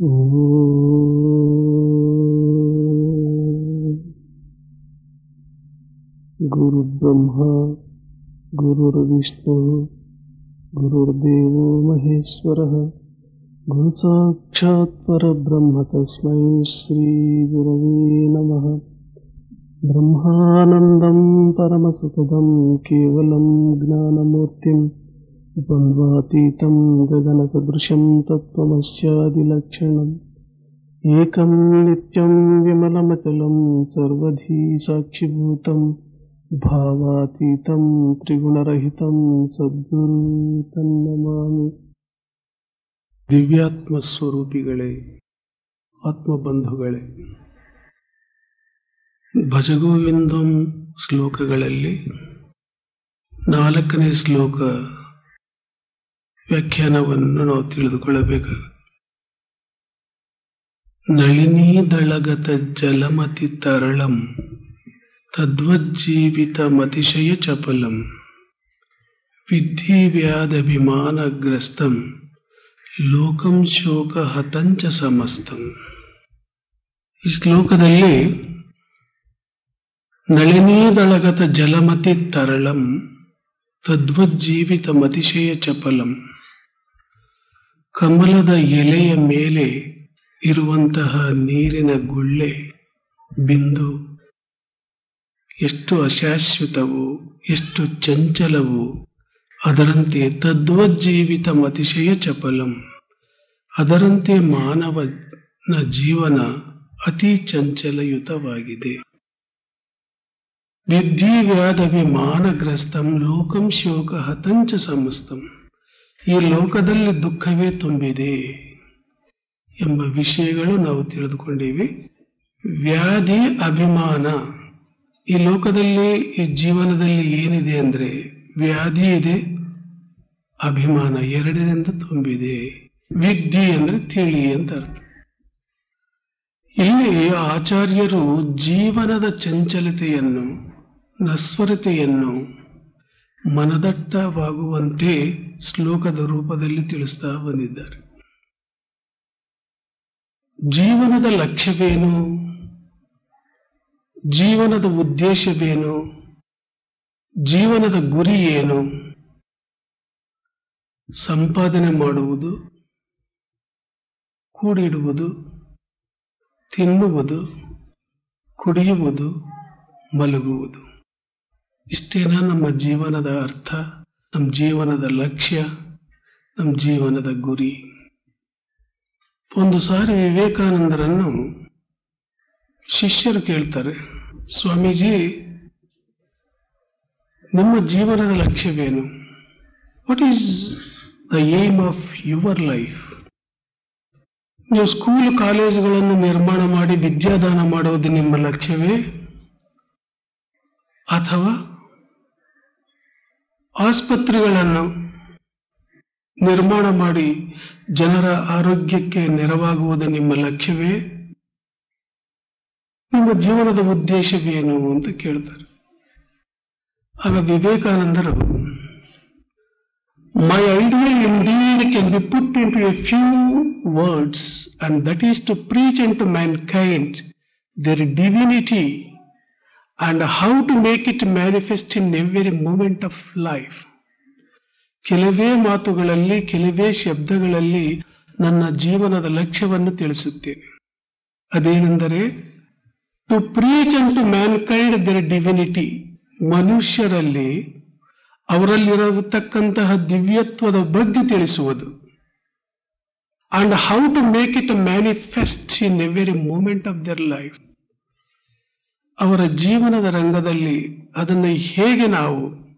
गुरुर्ब्रह्मा गुरुर्विष्णुः गुरुर्देवो महेश्वरः गुरुसाक्षात् परब्रह्म तस्मै श्रीगुरवे नमः ब्रह्मानन्दं परमसुखदं केवलं ज्ञानमूर्तिम् द्वन्द्वातीतं गगनसदृशं तत्त्वमस्यादिलक्षणम् एकं नित्यं विमलमचलं सर्वधी साक्षिभूतं भावातीतं त्रिगुणरहितं ಸದ್ಗುರು ತನ್ನಮಾಮಿ ದಿವ್ಯಾತ್ಮ ಸ್ವರೂಪಿಗಳೇ ಆತ್ಮಬಂಧುಗಳೇ ಭಜಗೋವಿಂದಂ ಶ್ಲೋಕಗಳಲ್ಲಿ ನಾಲ್ಕನೇ ಶ್ಲೋಕ ವ್ಯಾಖ್ಯಾನವನ್ನು ನಾವು ತಿಳಿದುಕೊಳ್ಳಬೇಕಾಗುತ್ತೆ ನಳಿನೀದಳಗತ ಜಲಮತಿ ತರಳಂ ತದ್ವಜ್ಜೀವಿತ ಮತಿಶಯ ಚಪಲಂ ವಿದ್ಧಿ ವ್ಯಾಧಭಿಮಾನಗ್ರಸ್ತಂ ಲೋಕಂ ಶೋಕ ಹತಂಚ ಸಮಸ್ತಂ ಈ ಶ್ಲೋಕದಲ್ಲಿ ನಳಿನೀದಳಗತ ಜಲಮತಿ ತರಳಂ ತದ್ವಜ್ಜೀವಿತ ಮತಿಶಯ ಚಪಲಂ ಕಮಲದ ಎಲೆಯ ಮೇಲೆ ಇರುವಂತಹ ನೀರಿನ ಗುಳ್ಳೆ ಬಿಂದು ಎಷ್ಟು ಅಶಾಶ್ವತವೋ ಎಷ್ಟು ಚಂಚಲವೋ ಅದರಂತೆ ತದ್ವಜ್ಜೀವಿತ ಮತಿಶಯ ಚಪಲಂ ಅದರಂತೆ ಮಾನವನ ಜೀವನ ಅತಿ ಚಂಚಲಯುತವಾಗಿದೆ ವಿದ್ಧಿ ವ್ಯಾಧಭಿಮಾನಗ್ರಸ್ತಂ ಲೋಕಂ ಶೋಕ ಹತಂಚ ಸಮಸ್ತಂ ಈ ಲೋಕದಲ್ಲಿ ದುಃಖವೇ ತುಂಬಿದೆ ಎಂಬ ವಿಷಯಗಳು ನಾವು ತಿಳಿದುಕೊಂಡಿವಿ ವ್ಯಾಧಿ ಅಭಿಮಾನ ಈ ಲೋಕದಲ್ಲಿ ಈ ಜೀವನದಲ್ಲಿ ಏನಿದೆ ಅಂದ್ರೆ ವ್ಯಾಧಿ ಇದೆ ಅಭಿಮಾನ ಎರಡರಿಂದ ತುಂಬಿದೆ ವಿದ್ಯೆ ಅಂದ್ರೆ ತಿಳಿ ಅಂತ ಅರ್ಥ ಇಲ್ಲಿ ಆಚಾರ್ಯರು ಜೀವನದ ಚಂಚಲತೆಯನ್ನು ನಸ್ವರತೆಯನ್ನು ಮನದಟ್ಟವಾಗುವಂತೆ ಶ್ಲೋಕದ ರೂಪದಲ್ಲಿ ತಿಳಿಸ್ತಾ ಬಂದಿದ್ದಾರೆ ಜೀವನದ ಲಕ್ಷ್ಯವೇನು ಜೀವನದ ಉದ್ದೇಶವೇನು ಜೀವನದ ಗುರಿ ಏನು ಸಂಪಾದನೆ ಮಾಡುವುದು ಕೂಡಿಡುವುದು ತಿನ್ನುವುದು ಕುಡಿಯುವುದು ಮಲಗುವುದು ಇಷ್ಟೇನಾ ನಮ್ಮ ಜೀವನದ ಅರ್ಥ ನಮ್ಮ ಜೀವನದ ಲಕ್ಷ್ಯ ನಮ್ಮ ಜೀವನದ ಗುರಿ ಒಂದು ಸಾರಿ ವಿವೇಕಾನಂದರನ್ನು ಶಿಷ್ಯರು ಕೇಳ್ತಾರೆ ಸ್ವಾಮೀಜಿ ನಿಮ್ಮ ಜೀವನದ ಲಕ್ಷ್ಯವೇನು what is the aim of your life ನೀವು ಸ್ಕೂಲ್ ಕಾಲೇಜುಗಳನ್ನು ನಿರ್ಮಾಣ ಮಾಡಿ ವಿದ್ಯಾದಾನ ಮಾಡುವುದು ನಿಮ್ಮ ಲಕ್ಷ್ಯವೇ ಅಥವಾ ಆಸ್ಪತ್ರೆಗಳನ್ನು ನಿರ್ಮಾಣ ಮಾಡಿ ಜನರ ಆರೋಗ್ಯಕ್ಕೆ ನೆರವಾಗುವುದು ನಿಮ್ಮ ಲಕ್ಷ್ಯವೇ ನಿಮ್ಮ ಜೀವನದ ಉದ್ದೇಶವೇನು ಅಂತ ಕೇಳ್ತಾರೆ ಆಗ ವಿವೇಕಾನಂದರು my idea indeed can be put in to a few words and that is to preach and to man kind their divinity and how to make it manifest in every moment of life ಕೆಲವೇ ಮಾತುಗಳಲ್ಲಿ ಕೆಲವೇ ಶಬ್ದಗಳಲ್ಲಿ ನನ್ನ ಜೀವನದ ಲಕ್ಷ್ಯವನ್ನು ತಿಳಿಸುತ್ತೇನೆ ಅದೇನೆಂದರೆ to preach and to man kind their divinity ಮನುಷ್ಯರಲ್ಲಿ ಅವರಲ್ಲಿರತಕ್ಕಂತಹ ದಿವ್ಯತ್ವದ ಬಗ್ಗೆ ತಿಳಿಸುವುದು and how to make it manifest in every moment of their life ಅವರ ಜೀವನದ ರಂಗದಲ್ಲಿ ಅದನ್ನು ಹೇಗೆ ನಾವು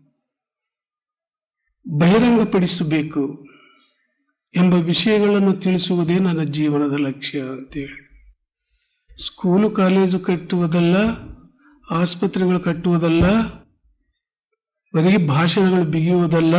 ಬಹಿರಂಗಪಡಿಸಬೇಕು ಎಂಬ ವಿಷಯಗಳನ್ನು ತಿಳಿಸುವುದೇ ನನ್ನ ಜೀವನದ ಲಕ್ಷ್ಯ ಅಂತೇಳಿ ಸ್ಕೂಲು ಕಾಲೇಜು ಕಟ್ಟುವುದಲ್ಲ ಆಸ್ಪತ್ರೆಗಳು ಕಟ್ಟುವುದಲ್ಲ ಬರೀ ಭಾಷಣಗಳು ಬಿಗಿಯುವುದಲ್ಲ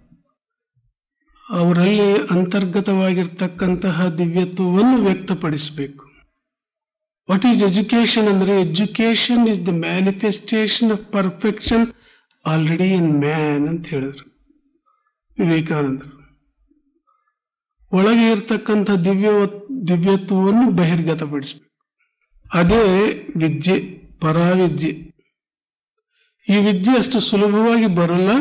ಅವರಲ್ಲಿ ಅಂತರ್ಗತವಾಗಿರ್ತಕ್ಕಂತಹ ದಿವ್ಯತ್ವವನ್ನು ವ್ಯಕ್ತಪಡಿಸಬೇಕು ವಾಟ್ ಈಸ್ ಎಜುಕೇಶನ್ ಅಂದ್ರೆ education is the manifestation of perfection already in man ಅಂತ ಹೇಳಿದ್ರು ವಿವೇಕಾನಂದರು ಒಳಗೆ ಇರತಕ್ಕಂಥ ದಿವ್ಯ ದಿವ್ಯತ್ವವನ್ನು ಬಹಿರ್ಗತಪಡಿಸಬೇಕು ಅದೇ ವಿದ್ಯೆ ಪರಾವಿದ್ಯೆ ಈ ವಿದ್ಯೆ ಅಷ್ಟು ಸುಲಭವಾಗಿ ಬರಲ್ಲ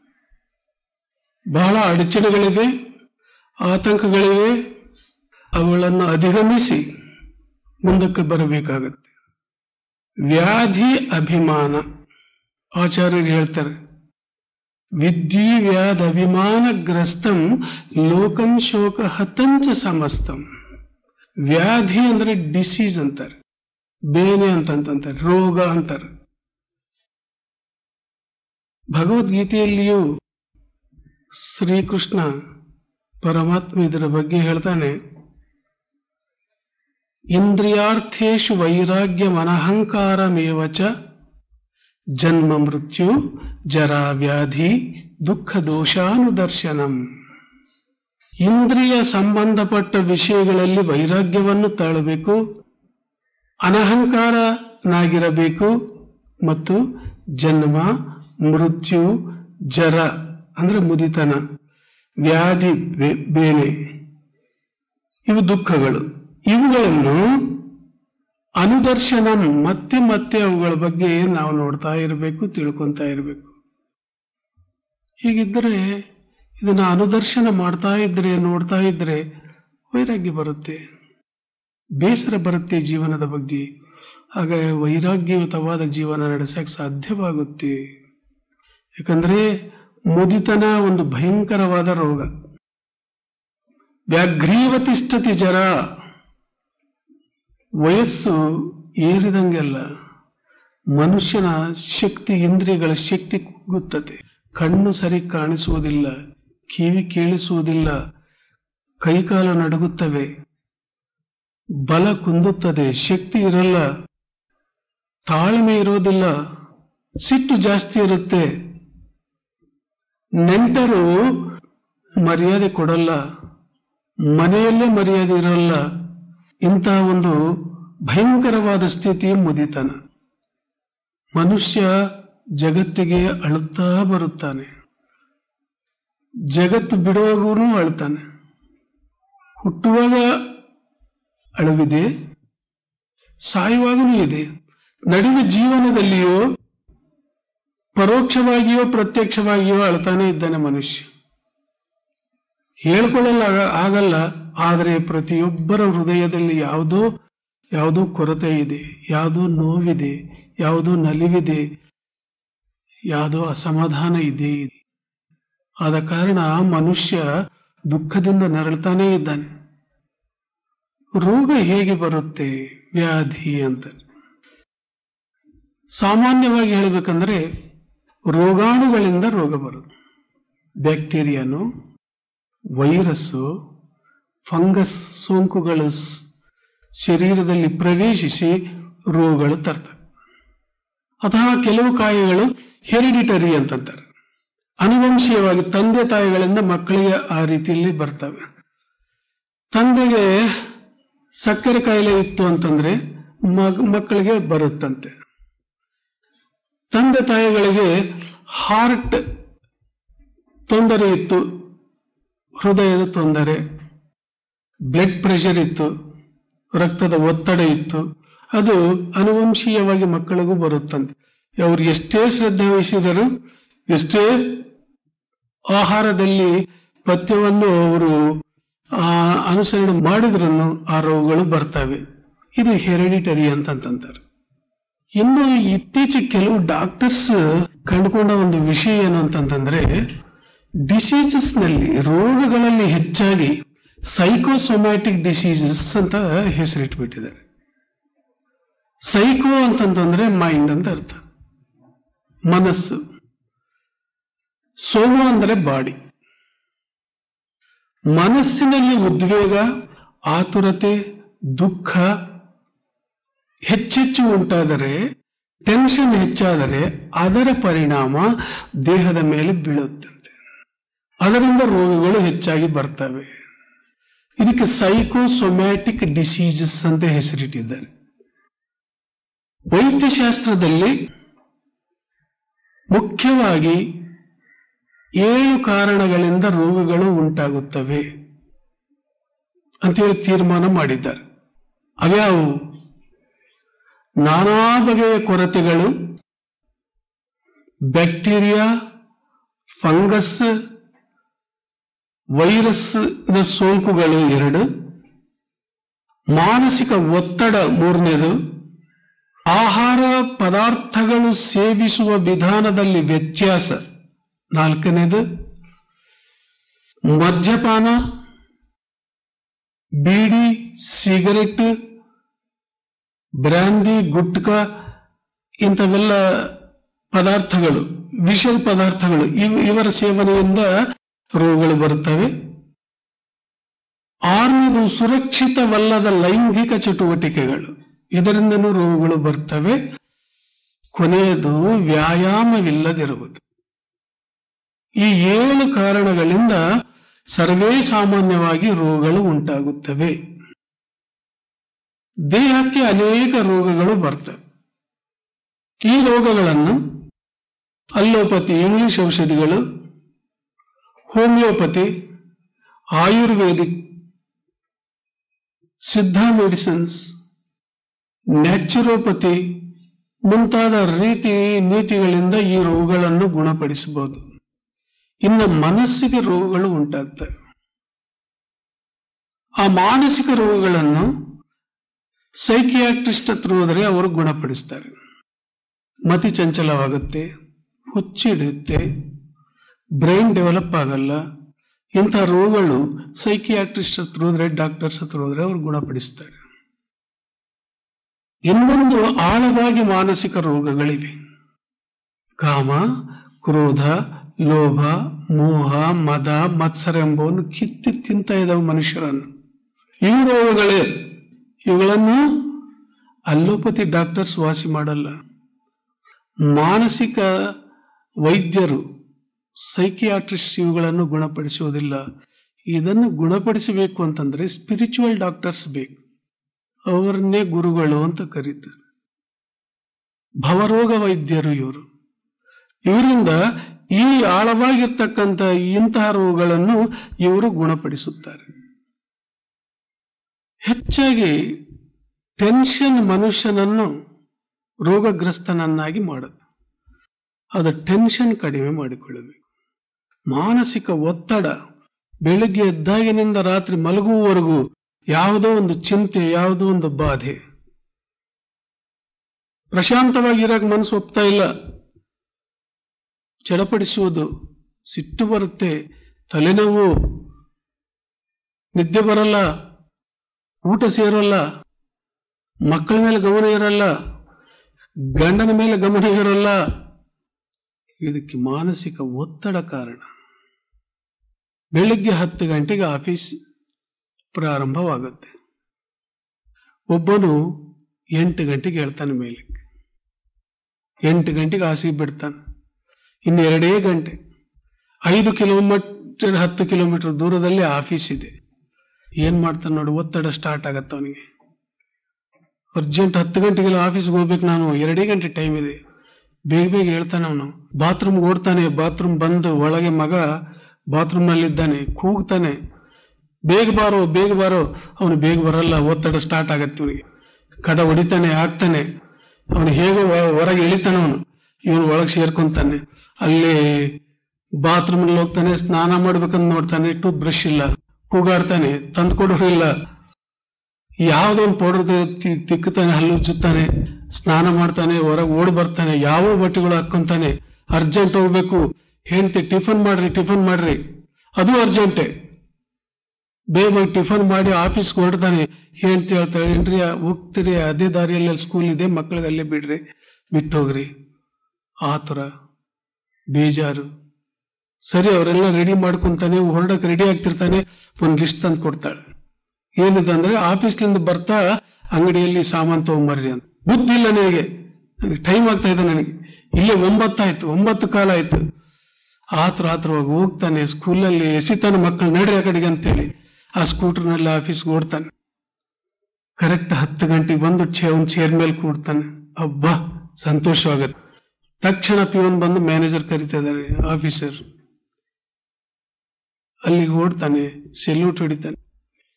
ಬಹಳ ಅಡಚಣೆಗಳಿವೆ ಆತಂಕಗಳಿವೆ ಅವುಗಳನ್ನು ಅಧಿಗಮಿಸಿ ಮುಂದಕ್ಕೆ ಬರಬೇಕಾಗತ್ತೆ ವ್ಯಾಧಿ ಅಭಿಮಾನ ಆಚಾರ್ಯರು ಹೇಳ್ತಾರೆ ವಿದ್ಯಿ ವ್ಯಾಧ ಅಭಿಮಾನಗ್ರಸ್ತಂ ಲೋಕಂ ಶೋಕ ಹತಂಚ ಸಮಸ್ತಂ ವ್ಯಾಧಿ ಅಂದ್ರೆ ಡಿಸೀಸ್ ಅಂತಾರೆ ಬೇನೆ ಅಂತಂತಾರೆ ರೋಗ ಅಂತಾರೆ ಭಗವದ್ಗೀತೆಯಲ್ಲಿಯೂ ಶ್ರೀಕೃಷ್ಣ ಪರಮಾತ್ಮ ಇದರ ಬಗ್ಗೆ ಹೇಳ್ತಾನೆ ಇಂದ್ರಿಯಾರ್ಥೇಶು ವೈರಾಗ್ಯ ಮನಹಂಕಾರಮೇವಚ ಜನ್ಮ ಮೃತ್ಯು ಜರಾ ವ್ಯಾಧಿ ದುಃಖ ದೋಷಾನುದರ್ಶನಂ ಇಂದ್ರಿಯ ಸಂಬಂಧಪಟ್ಟ ವಿಷಯಗಳಲ್ಲಿ ವೈರಾಗ್ಯವನ್ನು ತಾಳಬೇಕು ಅನಹಂಕಾರನಾಗಿರಬೇಕು ಮತ್ತು ಜನ್ಮ ಮೃತ್ಯು ಜರ ಅಂದ್ರೆ ಮುದಿತನ ವ್ಯಾಧಿ ಬೆ- ಬೇನೆ ಇವು ದುಃಖಗಳು ಇವುಗಳನ್ನು ಅನುದರ್ಶನ ಮತ್ತೆ ಮತ್ತೆ ಅವುಗಳ ಬಗ್ಗೆ ನಾವು ನೋಡ್ತಾ ಇರಬೇಕು ತಿಳ್ಕೊಂತಾ ಇರಬೇಕು ಹೀಗಿದ್ದರೆ ಇದನ್ನ ಅನುದರ್ಶನ ಮಾಡ್ತಾ ಇದ್ರೆ ನೋಡ್ತಾ ಇದ್ರೆ ವೈರಾಗ್ಯ ಬರುತ್ತೆ ಬೇಸರ ಬರುತ್ತೆ ಜೀವನದ ಬಗ್ಗೆ ಆಗ ವೈರಾಗ್ಯಯುತವಾದ ಜೀವನ ನಡೆಸಕ್ಕೆ ಸಾಧ್ಯವಾಗುತ್ತೆ ಯಾಕಂದ್ರೆ ಮುದಿತನ ಒಂದು ಭಯಂಕರವಾದ ರೋಗ ವ್ಯಾಘ್ರೀವತಿಷ್ಠತಿ ಜರ ವಯಸ್ಸು ಏರಿದಂಗೆಲ್ಲ ಮನುಷ್ಯನ ಶಕ್ತಿ ಇಂದ್ರಿಯಗಳ ಶಕ್ತಿ ಕುಗ್ಗುತ್ತದೆ ಕಣ್ಣು ಸರಿ ಕಾಣಿಸುವುದಿಲ್ಲ ಕಿವಿ ಕೇಳಿಸುವುದಿಲ್ಲ ಕೈಕಾಲು ನಡುಗುತ್ತವೆ ಬಲ ಕುಂದುತ್ತದೆ ಶಕ್ತಿ ಇರಲ್ಲ ತಾಳ್ಮೆ ಇರೋದಿಲ್ಲ ಸಿಟ್ಟು ಜಾಸ್ತಿ ಇರುತ್ತೆ ನೆಂಟರು ಮರ್ಯಾದೆ ಕೊಡಲ್ಲ ಮನೆಯಲ್ಲೇ ಮರ್ಯಾದೆ ಇರಲ್ಲ ಇಂತಹ ಒಂದು ಭಯಂಕರವಾದ ಸ್ಥಿತಿ ಮುದಿತನ ಮನುಷ್ಯ ಜಗತ್ತಿಗೆ ಅಳುತ್ತಾ ಬರುತ್ತಾನೆ ಜಗತ್ತು ಬಿಡುವಾಗೂ ಅಳ್ತಾನೆ ಹುಟ್ಟುವಾಗ ಅಳುವಿದೆ ಸಾಯುವಾಗಲೂ ಇದೆ ನಡುವೆ ಜೀವನದಲ್ಲಿಯೋ ಪರೋಕ್ಷವಾಗಿಯೋ ಪ್ರತ್ಯಕ್ಷವಾಗಿಯೋ ಅಳ್ತಾನೆ ಇದ್ದಾನೆ ಮನುಷ್ಯ ಹೇಳ್ಕೊಳ್ಳಲ್ಲ ಆಗಲ್ಲ ಆದರೆ ಪ್ರತಿಯೊಬ್ಬರ ಹೃದಯದಲ್ಲಿ ಯಾವುದೋ ಯಾವುದೋ ಕೊರತೆ ಇದೆ ಯಾವುದೋ ನೋವಿದೆ ಯಾವುದೋ ನಲಿವಿದೆ ಯಾವುದೋ ಅಸಮಾಧಾನ ಇದೆ ಆದ ಕಾರಣ ಮನುಷ್ಯ ದುಃಖದಿಂದ ನರಳ್ತಾನೇ ಇದ್ದಾನೆ ರೋಗ ಹೇಗೆ ಬರುತ್ತೆ ವ್ಯಾಧಿ ಅಂತ ಸಾಮಾನ್ಯವಾಗಿ ಹೇಳಬೇಕಂದ್ರೆ ರೋಗಾಣುಗಳಿಂದ ರೋಗ ಬರುತ್ತೆ ಬ್ಯಾಕ್ಟೀರಿಯಾನು ವೈರಸ್ಸು ಫಂಗಸ್ ಸೋಂಕುಗಳು ಸ್- ಶರೀರದಲ್ಲಿ ಪ್ರವೇಶಿಸಿ ರೋಗಗಳು ತರ್ತವೆ ಅಥವಾ ಕೆಲವು ಕಾಯಿಗಳು ಹೆರಿಡಿಟರಿ ಅಂತಂತಾರೆ ಅನುವಂಶೀಯವಾಗಿ ತಂದೆ ತಾಯಿಗಳಿಂದ ಮಕ್ಕಳಿಗೆ ಆ ರೀತಿಯಲ್ಲಿ ಬರ್ತವೆ ತಂದೆಗೆ ಸಕ್ಕರೆ ಕಾಯಿಲೆ ಇತ್ತು ಅಂತಂದ್ರೆ ಮಗ ಮಕ್ಕಳಿಗೆ ಬರುತ್ತಂತೆ ತಂದೆ ತಾಯಿಗಳಿಗೆ ಹಾರ್ಟ್ ತೊಂದರೆ ಇತ್ತು ಹೃದಯದ ತೊಂದರೆ ಬ್ಲಡ್ ಪ್ರೆಷರ್ ಇತ್ತು ರಕ್ತದ ಒತ್ತಡ ಇತ್ತು ಅದು ಅನುವಂಶೀಯವಾಗಿ ಮಕ್ಕಳಿಗೂ ಬರುತ್ತಂತೆ ಅವರು ಎಷ್ಟೇ ಶ್ರದ್ಧೆ ವಹಿಸಿದರೂ ಎಷ್ಟೇ ಆಹಾರದಲ್ಲಿ ಪಥ್ಯವನ್ನು ಅವರು ಆ, ಅನುಸರಣೆ ಮಾಡಿದ್ರು ಆ ರೋಗಗಳು ಬರ್ತವೆ ಇದು ಹೆರಿಡಿಟರಿ ಅಂತಂತಾರೆ ಇನ್ನು ಇತ್ತೀಚೆಗೆ ಕೆಲವು ಡಾಕ್ಟರ್ಸ್ ಕಂಡುಕೊಂಡ ಒಂದು ವಿಷಯ ಏನು ಅಂತಂತಂದ್ರೆ ಡಿಸೀಸಸ್ ನಲ್ಲಿ ರೋಗಗಳಲ್ಲಿ ಹೆಚ್ಚಾಗಿ ಸೈಕೋಸೊಮ್ಯಾಟಿಕ್ ಡಿಸೀಸಸ್ ಅಂತ ಹೆಸರಿಟ್ಬಿಟ್ಟಿದ್ದಾರೆ ಸೈಕೋ ಅಂತಂತಂದ್ರೆ ಮೈಂಡ್ ಅಂತ ಅರ್ಥ ಮನಸ್ಸು ಸೋಮ ಅಂದ್ರೆ ಬಾಡಿ ಮನಸ್ಸಿನಲ್ಲಿ ಉದ್ವೇಗ ಆತುರತೆ ದುಃಖ ಹೆಚ್ಚೆಚ್ಚು ಉಂಟಾದರೆ ಟೆನ್ಷನ್ ಹೆಚ್ಚಾದರೆ ಅದರ ಪರಿಣಾಮ ದೇಹದ ಮೇಲೆ ಬೀಳುತ್ತಂತೆ ಅದರಿಂದ ರೋಗಗಳು ಹೆಚ್ಚಾಗಿ ಬರ್ತವೆ ಇದಕ್ಕೆ ಸೈಕೋಸೊಮ್ಯಾಟಿಕ್ ಡಿಸೀಸಸ್ ಅಂತ ಹೆಸರಿಟ್ಟಿದ್ದಾರೆ ವೈದ್ಯಶಾಸ್ತ್ರದಲ್ಲಿ ಮುಖ್ಯವಾಗಿ ಏಳು ಕಾರಣಗಳಿಂದ ರೋಗಗಳು ಉಂಟಾಗುತ್ತವೆ ಅಂತೇಳಿ ತೀರ್ಮಾನ ಮಾಡಿದ್ದಾರೆ ಅವ್ಯಾವು ನಾನಾ ಬಗೆಯ ಕೊರತೆಗಳು ಬ್ಯಾಕ್ಟೀರಿಯಾ ಫಂಗಸ್ ವೈರಸ್ ಸೋಂಕುಗಳು ಎರಡು ಮಾನಸಿಕ ಒತ್ತಡ ಮೂರನೇದು ಆಹಾರ ಪದಾರ್ಥಗಳು ಸೇವಿಸುವ ವಿಧಾನದಲ್ಲಿ ವ್ಯತ್ಯಾಸ ನಾಲ್ಕನೇದು ಮದ್ಯಪಾನ ಬೀಡಿ ಸಿಗರೆಟ್ ಬ್ರ್ಯಾಂದಿ ಗುಟ್ಕ ಇಂಥವೆಲ್ಲ ಪದಾರ್ಥಗಳು ವಿಷದ ಪದಾರ್ಥಗಳು ಇವ್- ಇವರ ಸೇವನೆಯಿಂದ ರೋಗಗಳು ಬರುತ್ತವೆ ಆರನೇದು ಸುರಕ್ಷಿತವಲ್ಲದ ಲೈಂಗಿಕ ಚಟುವಟಿಕೆಗಳು ಇದರಿಂದನೂ ರೋಗಗಳು ಬರ್ತವೆ ಕೊನೆಯದು ವ್ಯಾಯಾಮವಿಲ್ಲದಿರುವುದು ಈ ಏಳು ಕಾರಣಗಳಿಂದ ಸರ್ವೇ ಸಾಮಾನ್ಯವಾಗಿ ರೋಗಗಳು ಉಂಟಾಗುತ್ತವೆ ದೇಹಕ್ಕೆ ಅನೇಕ ರೋಗಗಳು ಬರ್ತವೆ ಈ ರೋಗಗಳನ್ನು ಅಲ್ಲೋಪತಿ ಇಂಗ್ಲಿಷ್ ಔಷಧಿಗಳು homeopathy ayurvedic Siddha medicines naturopathy ಮುಂತಾದ ರೀತಿ ನೀತಿಗಳಿಂದ ಈ ರೋಗಗಳನ್ನು ಗುಣಪಡಿಸಬಹುದು ಇನ್ನು ಮನಸ್ಸಿಗೆ ರೋಗಗಳು ಉಂಟಾಗ್ತವೆ ಆ ಮಾನಸಿಕ ರೋಗಗಳನ್ನು ಸೈಕಿಯಾಟ್ರಿಸ್ಟ್ ಹತ್ರ ಹೋದರೆ ಅವರು ಗುಣಪಡಿಸ್ತಾರೆ ಮತಿ ಚಂಚಲವಾಗುತ್ತೆ ಹುಚ್ಚಿಡುತ್ತೆ ಬ್ರೈನ್ ಡೆವಲಪ್ ಆಗಲ್ಲ ಇಂಥ ರೋಗಗಳು ಸೈಕಿಯಾಟ್ರಿಸ್ಟ್ ಹತ್ರ ಹೋದ್ರೆ ಡಾಕ್ಟರ್ಸ್ ಹತ್ರ ಹೋದ್ರೆ ಅವರು ಗುಣಪಡಿಸ್ತಾರೆ ಇನ್ನೊಂದು ಆಳವಾಗಿ ಮಾನಸಿಕ ರೋಗಗಳಿವೆ ಕಾಮ ಕ್ರೋಧ ಲೋಭ ಮೋಹ ಮದ ಮತ್ಸರ ಎಂಬವನ್ನು ಕಿತ್ತಿ ತಿಂತ ಇದಾವೆ ಮನುಷ್ಯರನ್ನು ಈ ರೋಗಗಳೇ ಇವುಗಳನ್ನು ಅಲ್ಲೋಪತಿ ಡಾಕ್ಟರ್ಸ್ ವಾಸಿ ಮಾಡಲ್ಲ ಮಾನಸಿಕ ವೈದ್ಯರು ಸೈಕಿಯಾಟ್ರಿಸ್ಟ್ ಇವುಗಳನ್ನು ಗುಣಪಡಿಸುವುದಿಲ್ಲ ಇದನ್ನು ಗುಣಪಡಿಸಬೇಕು ಅಂತಂದ್ರೆ ಸ್ಪಿರಿಚುವಲ್ ಡಾಕ್ಟರ್ಸ್ ಬೇಕು ಅವರನ್ನೇ ಗುರುಗಳು ಅಂತ ಕರೀತಾರೆ ಭವರೋಗ ವೈದ್ಯರು ಇವರು ಇವರಿಂದ ಈ ಆಳವಾಗಿರ್ತಕ್ಕಂಥ ಇಂತಹ ರೋಗಗಳನ್ನು ಇವರು ಗುಣಪಡಿಸುತ್ತಾರೆ ಹೆಚ್ಚಾಗಿ ಟೆನ್ಷನ್ ಮನುಷ್ಯನನ್ನು ರೋಗಗ್ರಸ್ತನನ್ನಾಗಿ ಮಾಡುತ್ತೆ ಅದು ಟೆನ್ಷನ್ ಕಡಿಮೆ ಮಾಡಿಕೊಳ್ಳಬೇಕು ಮಾನಸಿಕ ಒತ್ತಡ ಬೆಳಿಗ್ಗೆ ಎದ್ದಾಗಿನಿಂದ ರಾತ್ರಿ ಮಲಗುವವರೆಗೂ ಯಾವುದೋ ಒಂದು ಚಿಂತೆ ಯಾವುದೋ ಒಂದು ಬಾಧೆ ಪ್ರಶಾಂತವಾಗಿ ಇರಕ್ ಮನಸ್ಸು ಒಪ್ತಾ ಇಲ್ಲ ಚಡಪಡಿಸುವುದು ಸಿಟ್ಟು ಬರುತ್ತೆ ತಲೆನೋವು ನಿದ್ದೆ ಬರಲ್ಲ ಊಟ ಸೇರಲ್ಲ ಮಕ್ಕಳ ಮೇಲೆ ಗಮನ ಇರಲ್ಲ ಗಂಡನ ಮೇಲೆ ಗಮನ ಇರಲ್ಲ ಇದಕ್ಕೆ ಮಾನಸಿಕ ಒತ್ತಡ ಕಾರಣ ಬೆಳಿಗ್ಗೆ ಹತ್ತು ಗಂಟೆಗೆ ಆಫೀಸ್ ಪ್ರಾರಂಭವಾಗುತ್ತೆ ಒಬ್ಬನು ಎಂಟು ಗಂಟೆಗೆ ಹೇಳ್ತಾನೆ ಮೇಲೆ ಎಂಟು ಗಂಟೆಗೆ ಹಾಸಿಗೆ ಬಿಡ್ತಾನೆ ಇನ್ನು ಎರಡೇ ಗಂಟೆ ಐದು ಕಿಲೋಮೀಟರ್ ಹತ್ತು ಕಿಲೋಮೀಟರ್ ದೂರದಲ್ಲಿ ಆಫೀಸ್ ಇದೆ ಏನ್ ಮಾಡ್ತಾನೆ ನೋಡಿ ಒತ್ತಡ ಸ್ಟಾರ್ಟ್ ಆಗತ್ತೆ ಅವನಿಗೆ ಅರ್ಜೆಂಟ್ ಹತ್ತು ಗಂಟೆಗೆಲ್ಲ ಆಫೀಸ್ಗೆ ಹೋಗ್ಬೇಕು ನಾನು ಎರಡೇ ಗಂಟೆ ಟೈಮ್ ಇದೆ ಬೇಗ ಬೇಗ ಹೇಳ್ತಾನೆ ಅವನು ಬಾತ್ರೂಮ್ ಓಡ್ತಾನೆ ಬಾತ್ರೂಮ್ ಬಂದು ಒಳಗೆ ಮಗ ಬಾತ್ರೂಮ್ ನಲ್ಲಿದ್ದಾನೆ ಕೂಗ್ತಾನೆ ಬೇಗ ಬಾರೋ ಬೇಗ ಬಾರೋ ಅವನು ಬೇಗ ಬರಲ್ಲ ಒತ್ತಡ ಸ್ಟಾರ್ಟ್ ಆಗತ್ತೆ ಇವನಿಗೆ ಕಡ ಹೊಡಿತಾನೆ ಆಗ್ತಾನೆ ಅವನು ಹೇಗೋ ಹೊ- ಹೊರಗೆ ಇಳಿತಾನೆ ಅವನು ಇವನು ಒಳಗೆ ಸೇರ್ಕೊಂತಾನೆ ಅಲ್ಲಿ ಬಾತ್ರೂಮ್ ಹೋಗ್ತಾನೆ ಸ್ನಾನ ಮಾಡ್ಬೇಕಂತ ನೋಡ್ತಾನೆ ಟೂತ್ ಬ್ರಷ್ ಇಲ್ಲ ಕೂಗಾಡ್ತಾನೆ ತಂದು ಕೊಡೋರು ಇಲ್ಲ ಯಾವುದೋ ಒಂದು ಪೌಡರ್ ತಿಕ್ಕುತ್ತಾನೆ ಹಲ್ಲು ಉಜ್ಜುತ್ತಾನೆ ಸ್ನಾನ ಮಾಡ್ತಾನೆ ಹೊರಗೆ ಓಡ್ ಬರ್ತಾನೆ ಯಾವ ಬಟ್ಟೆಗಳು ಹಾಕೊಂತಾನೆ ಅರ್ಜೆಂಟ್ ಹೋಗ್ಬೇಕು ಹೆಂಡತಿ ಟಿಫನ್ ಮಾಡ್ರಿ ಟಿಫನ್ ಮಾಡ್ರಿ ಅದು ಅರ್ಜೆಂಟೆ ಬೇಗ ಟಿಫನ್ ಮಾಡಿ ಆಫೀಸ್ಗೆ ಹೊರಡ್ತಾನೆ ಹೇಳ್ತಿ ಹೇಳ್ತಾಳೆ ಏನ್ರಿ ಹೋಗ್ತೀರಿ ಅದೇ ದಾರಿಯಲ್ಲಿ ಸ್ಕೂಲ್ ಇದೆ ಮಕ್ಳಿಗೆ ಅಲ್ಲೇ ಬಿಡ್ರಿ ಬಿಟ್ಟು ಹೋಗ್ರಿ ಆತರ ಬೇಜಾರು ಸರಿ ಅವರೆಲ್ಲ ರೆಡಿ ಮಾಡ್ಕೊಂತಾನೆ ಹೊರಡಕ್ ರೆಡಿ ಆಗ್ತಿರ್ತಾನೆ ಒಂದ್ ಲಿಸ್ಟ್ ತಂದು ಕೊಡ್ತಾಳೆ ಏನಿದೆ ಅಂದ್ರೆ ಆಫೀಸ್ಲಿಂದ ಬರ್ತಾ ಅಂಗಡಿಯಲ್ಲಿ ಸಾಮಾನ್ ತಗೊಂಬರ್ರಿ ಅಂತ ಬುದ್ಧಿ ಇಲ್ಲ ನನಗೆ ನನಗೆ ಟೈಮ್ ಆಗ್ತಾ ಇದೆ ನನಗೆ ಇಲ್ಲೇ ಒಂಬತ್ತಾಯ್ತು ಒಂಬತ್ತು ಕಾಲ ಆಯ್ತು ಆತರ ಆತರವಾಗಿ ಹೋಗ್ತಾನೆ ಸ್ಕೂಲಲ್ಲಿ ಎಸಿತಾನೆ ಮಕ್ಕಳು ನಡ್ರಿ ಆ ಕಡೆಗೆ ಅಂತೇಳಿ ಆ ಸ್ಕೂಟರ್ನಲ್ಲಿ ಆಫೀಸ್ಗೆ ಓಡ್ತಾನೆ ಕರೆಕ್ಟ್ ಹತ್ತು ಗಂಟೆಗೆ ಬಂದು ಚೇ ಒಂದು ಚೇರ್ ಮೇಲೆ ಕೂಡ್ತಾನೆ ಅಬ್ಬಾ ಸಂತೋಷವಾಗತ್ತೆ ತಕ್ಷಣ ಪಿವನ್ ಬಂದು ಮ್ಯಾನೇಜರ್ ಕರಿತಾ ಇದ್ದಾರೆ ಆಫೀಸರ್ ಅಲ್ಲಿಗೆ ಓಡ್ತಾನೆ ಸೆಲ್ಯೂಟ್ ಹೊಡಿತಾನೆ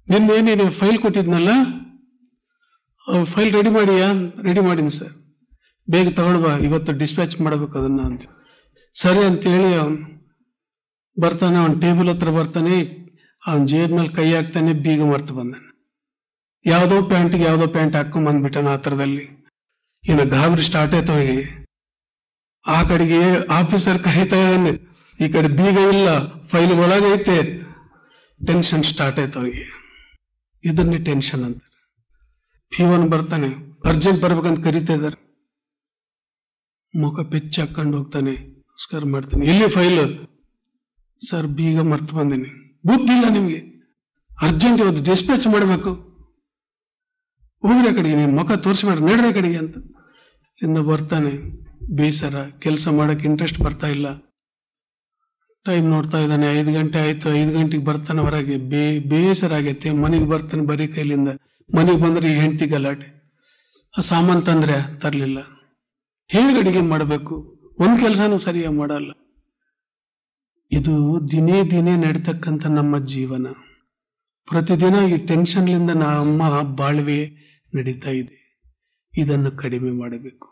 ನಿನ್ನೆ ನೀನು ಫೈಲ್ ಕೊಟ್ಟಿದ್ನಲ್ಲ ಫೈಲ್ ರೆಡಿ ಮಾಡಿಯಾ ರೆಡಿ ಮಾಡೀನಿ ಸರ್ ಬೇಗ ತಗೊಳ್ಬಾ ಇವತ್ತು ಡಿಸ್ಪ್ಯಾಚ್ ಮಾಡಬೇಕು ಅದನ್ನ ಅಂತ ಸರಿ ಅಂತ ಹೇಳಿ ಅವನು ಬರ್ತಾನೆ ಅವನ್ ಟೇಬಲ್ ಹತ್ರ ಬರ್ತಾನೆ ಅವನ್ ಜೇಬ್ ಮೇಲೆ ಕೈ ಹಾಕ್ತಾನೆ ಬೀಗ ಮರ್ತು ಬಂದಾನೆ ಯಾವ್ದೋ ಪ್ಯಾಂಟ್ಗೆ ಯಾವ್ದೋ ಪ್ಯಾಂಟ್ ಹಾಕೊಂಡ್ ಬಂದ್ಬಿಟ್ಟಾನ ಆ ಥರದಲ್ಲಿ ಇನ್ನು ಗಾಬರಿ ಸ್ಟಾರ್ಟ್ ಆಯ್ತು ಅವನಿಗೆ ಆ ಕಡೆಗೆ ಆಫೀಸರ್ ಕರೀತಾ ಇದ್ದಾನೆ ಈ ಕಡೆ ಬೀಗ ಇಲ್ಲ ಫೈಲ್ ಒಳಗೈತೆ ಟೆನ್ಷನ್ ಸ್ಟಾರ್ಟ್ ಆಯ್ತು ಅವನಿಗೆ ಇದನ್ನೇ ಟೆನ್ಷನ್ ಅಂತ ಪಿ ಒನ್ ಬರ್ತಾನೆ ಅರ್ಜೆಂಟ್ ಬರ್ಬೇಕಂತ ಕರಿತಾ ಇದ್ದಾರೆ ಮುಖ ಪೆಚ್ಚಿ ಹಾಕೊಂಡು ಹೋಗ್ತಾನೆ ನಮಸ್ಕಾರ ಮಾಡ್ತಾನೆ ಎಲ್ಲಿ ಫೈಲ್ ಸರ್ ಬೀಗ ಮರ್ತು ಬಂದಿನಿ ಬುದ್ಧಿ ಇಲ್ಲ ನಿಮ್ಗೆ ಅರ್ಜೆಂಟ್ ಇವತ್ತು ಡಿಸ್ಪ್ಯಾಚ್ ಮಾಡಬೇಕು ಹೋಗ್ರಿ ಆ ಕಡೆಗೆ ನೀನು ಮುಖ ತೋರಿಸ್ಬೇಡ ನಡ್ರಿ ಆ ಕಡೆಗೆ ಅಂತ ಇನ್ನು ಬರ್ತಾನೆ ಬೇಸರ ಕೆಲಸ ಮಾಡಕ್ ಇಂಟ್ರೆಸ್ಟ್ ಬರ್ತಾ ಇಲ್ಲ ಟೈಮ್ ನೋಡ್ತಾ ಇದ್ದಾನೆ ಐದು ಗಂಟೆ ಆಯ್ತು ಐದು ಗಂಟೆಗೆ ಬರ್ತಾನೆ ಹೊರಗೆ ಬೇ ಬೇಸರ ಆಗೈತೆ ಮನೆಗೆ ಬರ್ತಾನೆ ಬರೀ ಕೈಲಿಂದ ಮನೆಗೆ ಬಂದ್ರೆ ಈ ಹೆಂಡತಿ ಗಲಾಟೆ ಆ ಸಾಮಾನ್ ತಂದ್ರೆ ತರ್ಲಿಲ್ಲ ಹೇಗೆ ಅಡಿಗೆ ಮಾಡಬೇಕು ಒಂದ್ ಕೆಲಸನೂ ಸರಿಯಾಗಿ ಮಾಡಲ್ಲ ಇದು ದಿನೇ ದಿನೇ ನಡೀತಕ್ಕಂಥ ನಮ್ಮ ಜೀವನ ಪ್ರತಿದಿನ ಈ ಟೆನ್ಷನ್ಲಿಂದ ನಮ್ಮ ಬಾಳ್ವೆ ನಡೀತಾ ಇದೆ ಇದನ್ನು ಕಡಿಮೆ ಮಾಡಬೇಕು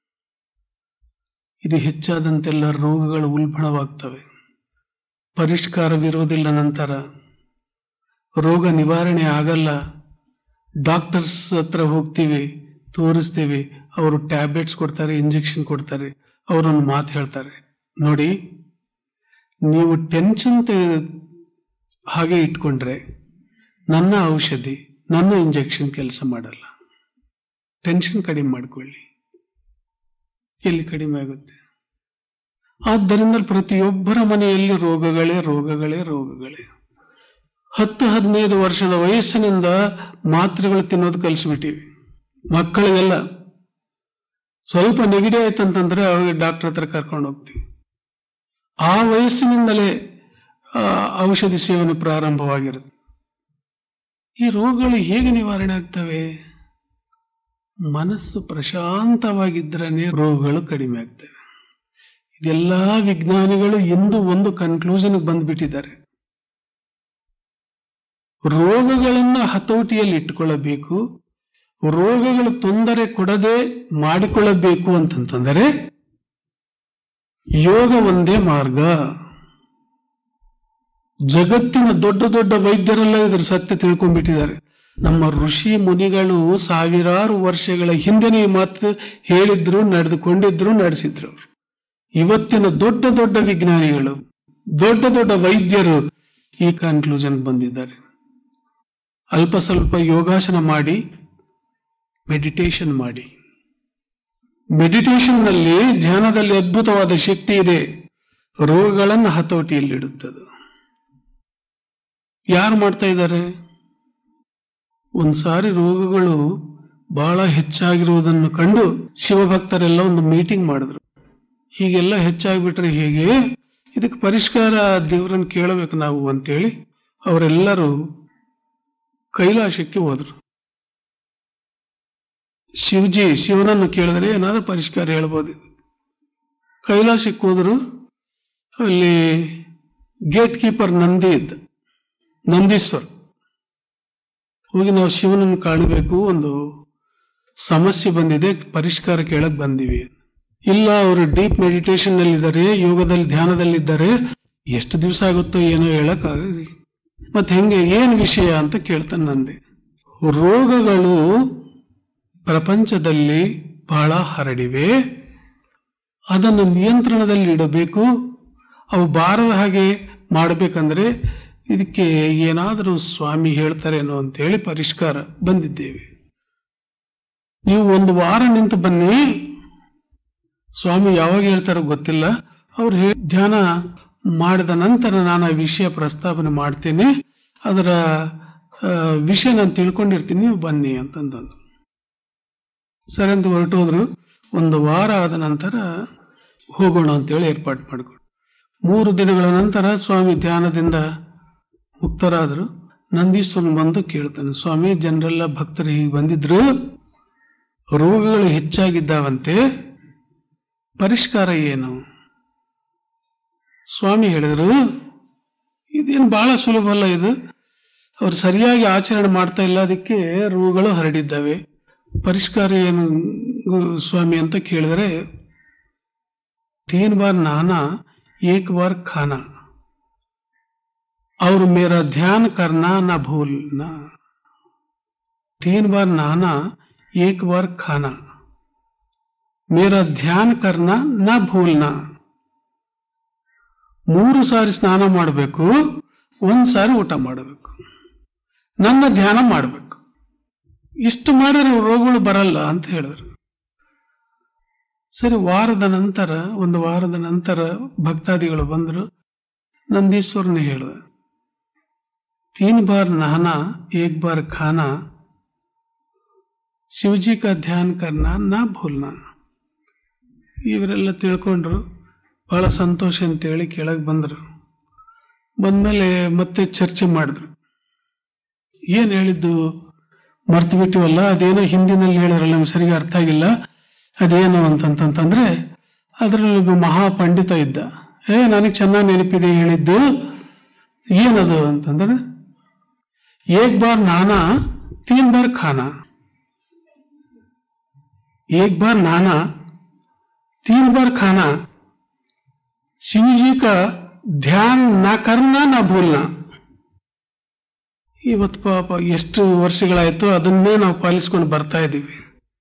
ಇದು ಹೆಚ್ಚಾದಂತೆಲ್ಲ ರೋಗಗಳು ಉಲ್ಬಣವಾಗ್ತವೆ ಪರಿಷ್ಕಾರವಿರುವುದಿಲ್ಲ ನಂತರ ರೋಗ ನಿವಾರಣೆ ಆಗಲ್ಲ ಡಾಕ್ಟರ್ಸ್ ಹತ್ರ ಹೋಗ್ತೀವಿ ತೋರಿಸ್ತೀವಿ ಅವರು ಟ್ಯಾಬ್ಲೆಟ್ಸ್ ಕೊಡ್ತಾರೆ ಇಂಜೆಕ್ಷನ್ ಕೊಡ್ತಾರೆ ಅವರೊಂದು ಮಾತು ಹೇಳ್ತಾರೆ ನೋಡಿ ನೀವು ಟೆನ್ಷನ್ ಹಾಗೆ ಇಟ್ಕೊಂಡ್ರೆ ನನ್ನ ಔಷಧಿ ನನ್ನ ಇಂಜೆಕ್ಷನ್ ಕೆಲಸ ಮಾಡಲ್ಲ ಟೆನ್ಷನ್ ಕಡಿಮೆ ಮಾಡ್ಕೊಳ್ಳಿ ಎಲ್ಲಿ ಕಡಿಮೆ ಆಗುತ್ತೆ ಆದ್ದರಿಂದ ಪ್ರತಿಯೊಬ್ಬರ ಮನೆಯಲ್ಲಿ ರೋಗಗಳೇ ರೋಗಗಳೇ ರೋಗಗಳೇ ಹತ್ತು ಹದಿನೈದು ವರ್ಷದ ವಯಸ್ಸಿನಿಂದ ಮಾತ್ರೆಗಳು ತಿನ್ನೋದು ಕಲಿಸ್ಬಿಟ್ಟಿವಿ ಮಕ್ಕಳಿಗೆಲ್ಲ ಸ್ವಲ್ಪ ನೆಗಡಿ ಆಯ್ತಂತಂದ್ರೆ ಅವಾಗ ಡಾಕ್ಟರ್ ಹತ್ರ ಕರ್ಕೊಂಡು ಹೋಗ್ತೀವಿ ಆ ವಯಸ್ಸಿನಿಂದಲೇ ಆ, ಔಷಧಿ ಸೇವನೆ ಪ್ರಾರಂಭವಾಗಿರುತ್ತೆ ಈ ರೋಗಗಳು ಹೇಗೆ ನಿವಾರಣೆ ಆಗ್ತವೆ ಮನಸ್ಸು ಪ್ರಶಾಂತವಾಗಿದ್ದರೇ ರೋಗಗಳು ಕಡಿಮೆ ಆಗ್ತವೆ ಇದೆಲ್ಲಾ ವಿಜ್ಞಾನಿಗಳು ಇಂದು ಒಂದು ಕನ್ಕ್ಲೂಷನ್ ಬಂದ್ಬಿಟ್ಟಿದ್ದಾರೆ ರೋಗಗಳನ್ನ ಹತೋಟಿಯಲ್ಲಿ ಇಟ್ಟುಕೊಳ್ಳಬೇಕು ರೋಗಗಳು ತೊಂದರೆ ಕೊಡದೆ ಮಾಡಿಕೊಳ್ಳಬೇಕು ಅಂತಂತಂದರೆ ಯೋಗ ಒಂದೇ ಮಾರ್ಗ ಜಗತ್ತಿನ ದೊಡ್ಡ ದೊಡ್ಡ ವೈದ್ಯರೆಲ್ಲ ಇದರ ಸತ್ಯ ತಿಳ್ಕೊಂಡ್ಬಿಟ್ಟಿದ್ದಾರೆ ನಮ್ಮ ಋಷಿ ಮುನಿಗಳು ಸಾವಿರಾರು ವರ್ಷಗಳ ಹಿಂದೆನೇ ಈ ಮಾತು ಹೇಳಿದ್ರು ನಡೆದುಕೊಂಡಿದ್ರು ನಡೆಸಿದ್ರು ಅವರು ಇವತ್ತಿನ ದೊಡ್ಡ ದೊಡ್ಡ ವಿಜ್ಞಾನಿಗಳು ದೊಡ್ಡ ದೊಡ್ಡ ವೈದ್ಯರು ಈ ಕನ್ಕ್ಲೂಷನ್ ಬಂದಿದ್ದಾರೆ ಅಲ್ಪ ಸ್ವಲ್ಪ ಯೋಗಾಸನ ಮಾಡಿ ಮೆಡಿಟೇಷನ್ ಮಾಡಿ ಮೆಡಿಟೇಷನ್ ನಲ್ಲಿ ಧ್ಯಾನದಲ್ಲಿ ಅದ್ಭುತವಾದ ಶಕ್ತಿ ಇದೆ ರೋಗಗಳನ್ನು ಹತೋಟಿಯಲ್ಲಿಡುತ್ತದೆ ಯಾರು ಮಾಡ್ತಾ ಇದ್ದಾರೆ ಒಂದ್ಸಾರಿ ರೋಗಗಳು ಬಹಳ ಹೆಚ್ಚಾಗಿರುವುದನ್ನು ಕಂಡು ಶಿವಭಕ್ತರೆಲ್ಲ ಒಂದು ಮೀಟಿಂಗ್ ಮಾಡಿದ್ರು ಹೀಗೆಲ್ಲ ಹೆಚ್ಚಾಗ್ಬಿಟ್ರೆ ಹೇಗೆ ಇದಕ್ಕೆ ಪರಿಷ್ಕಾರ ದೇವರನ್ನು ಕೇಳಬೇಕು ನಾವು ಅಂತೇಳಿ ಅವರೆಲ್ಲರೂ ಕೈಲಾಸಕ್ಕೆ ಹೋದ್ರು ಶಿವಜಿ ಶಿವನನ್ನು ಕೇಳಿದ್ರೆ ಏನಾದ್ರೂ ಪರಿಷ್ಕಾರ ಹೇಳ್ಬೋದು ಕೈಲಾಸಕ್ಕೆ ಹೋದ್ರು ಅಲ್ಲಿ ಗೇಟ್ ಕೀಪರ್ ನಂದಿ ಇದ್ದ ನಂದೀಶ್ವರ್ ಹೋಗಿ ನಾವು ಶಿವನನ್ನು ಕಾಣಬೇಕು ಒಂದು ಸಮಸ್ಯೆ ಬಂದಿದೆ ಪರಿಷ್ಕಾರ ಕೇಳಕ್ ಬಂದಿವಿ ಇಲ್ಲ ಅವರು ಡೀಪ್ ಮೆಡಿಟೇಷನ್ ನಲ್ಲಿ ಇದ್ದಾರೆ ಯೋಗದಲ್ಲಿ ಧ್ಯಾನದಲ್ಲಿದ್ದಾರೆ ಎಷ್ಟು ದಿವಸ ಆಗುತ್ತೋ ಏನೋ ಹೇಳಕ್ ಆಗಲಿ ಮತ್ತೆ ಹೆಂಗೆ ಏನ್ ವಿಷಯ ಅಂತ ಕೇಳ್ತಾನೆ ನಂದೆ ರೋಗಗಳು ಪ್ರಪಂಚದಲ್ಲಿ ಬಹಳ ಹರಡಿವೆ ಅದನ್ನು ನಿಯಂತ್ರಣದಲ್ಲಿ ಇಡಬೇಕು ಅವು ಬಾರದ ಹಾಗೆ ಮಾಡಬೇಕಂದ್ರೆ ಇದಕ್ಕೆ ಏನಾದರೂ ಸ್ವಾಮಿ ಹೇಳ್ತಾರೇನೋ ಅಂತೇಳಿ ಪರಿಷ್ಕಾರ ಬಂದಿದ್ದೇವೆ ನೀವು ಒಂದು ವಾರ ನಿಂತು ಬನ್ನಿ ಸ್ವಾಮಿ ಯಾವಾಗ ಹೇಳ್ತಾರೋ ಗೊತ್ತಿಲ್ಲ ಅವ್ರು ಹೇ- ಧ್ಯಾನ ಮಾಡಿದ ನಂತರ ನಾನು ಆ ವಿಷಯ ಪ್ರಸ್ತಾಪನೆ ಮಾಡ್ತೇನೆ ಅದರ ಆ, ವಿಷಯ ನಾನು ತಿಳ್ಕೊಂಡಿರ್ತೀನಿ ನೀವು ಬನ್ನಿ ಅಂತಂದಂದು ಸರಿ ಅಂತ ಹೊರಟೋದ್ರು ಒಂದು ವಾರ ಆದ ನಂತರ ಹೋಗೋಣ ಅಂತೇಳಿ ಏರ್ಪಾಡು ಮಾಡಿಕೊಂಡು ಮೂರು ದಿನಗಳ ನಂತರ ಸ್ವಾಮಿ ಧ್ಯಾನದಿಂದ ಮುಕ್ತರಾದರು ನಂದೀಶ್ವರನ್ ಬಂದು ಕೇಳ್ತಾನೆ ಸ್ವಾಮಿ ಜನರೆಲ್ಲ ಭಕ್ತರು ಹೀಗೆ ಬಂದಿದ್ರು ರೋಗಗಳು ಹೆಚ್ಚಾಗಿದ್ದಾವಂತೆ ಪರಿಷ್ಕಾರ ಏನು ಸ್ವಾಮಿ ಹೇಳಿದ್ರು ಇದೇನು ಬಹಳ ಸುಲಭ ಅಲ್ಲ ಇದು ಅವರು ಸರಿಯಾಗಿ ಆಚರಣೆ ಮಾಡ್ತಾ ಇಲ್ಲ ಅದಕ್ಕೆ ರೋಗಗಳು ಹರಡಿದ್ದಾವೆ ಪರಿಷ್ಕಾರ ಏನು ಗು- ಸ್ವಾಮಿ ಅಂತ ಕೇಳಿದರೆ ತೀನ್ ಬಾರ್ ನಾನಾ ಏಕ್ ಬಾರ್ ಖಾನಾ और मेरा ध्यान करना न भूलना तीन बार नहाना एक बार खाना मेरा ಧ್ಯಾನ ಕರ್ನ ನ ಭೂಲ್ನ ಮೂರು ಸಾರಿ ಸ್ನಾನ ಮಾಡಬೇಕು ಒಂದ್ ಸಾರಿ ಊಟ ಮಾಡಬೇಕು ನನ್ನ ಧ್ಯಾನ ಮಾಡಬೇಕು ಇಷ್ಟು ಮಾಡಿದ್ರೆ ರೋಗಗಳು ಬರಲ್ಲ ಅಂತ ಹೇಳಿದ್ರು ಸರಿ ವಾರದ ನಂತರ ಒಂದು ವಾರದ ನಂತರ ಭಕ್ತಾದಿಗಳು ಬಂದರು ನಂದೀಶ್ವರನ ಹೇಳಿದ तीन बार नहाना एक बार खाना ಶಿವಜಿ ಕಾ ಧ್ಯಾನ ಕರ್ನ ನಾ ಭೂಲ್ನ ಇವರೆಲ್ಲ ತಿಳ್ಕೊಂಡ್ರು ಬಹಳ ಸಂತೋಷ ಅಂತೇಳಿ ಕೆಳಗೆ ಬಂದರು ಬಂದ್ಮೇಲೆ ಮತ್ತೆ ಚರ್ಚೆ ಮಾಡಿದ್ರು ಏನ್ ಹೇಳಿದ್ದು ಮರ್ತು ಬಿಟ್ಟಿವಲ್ಲ ಅದೇನೋ ಹಿಂದಿನಲ್ಲಿ ಹೇಳಿರಲ್ಲ ನಮ್ಗೆ ಸರಿಗೆ ಅರ್ಥ ಆಗಿಲ್ಲ ಅದೇನು ಅಂತಂತಂದ್ರೆ ಅದರಲ್ಲಿ ಒಬ್ಬ ಮಹಾ ಪಂಡಿತ ಇದ್ದ ಏ ನನಗೆ ಚೆನ್ನಾಗಿ ನೆನಪಿದೆ ಹೇಳಿದ್ದು ಏನದು ಅಂತಂದ್ರೆ एक बार नहाना तीन बार खाना एक बार नहाना तीन बार खाना शिव जी का ध्यान न करना न भूलना ಇವತ್ತು ಪಾಪ ಎಷ್ಟು ವರ್ಷಗಳಾಯ್ತು ಅದನ್ನೇ ನಾವು ಪಾಲಿಸ್ಕೊಂಡು ಬರ್ತಾ ಇದ್ದೀವಿ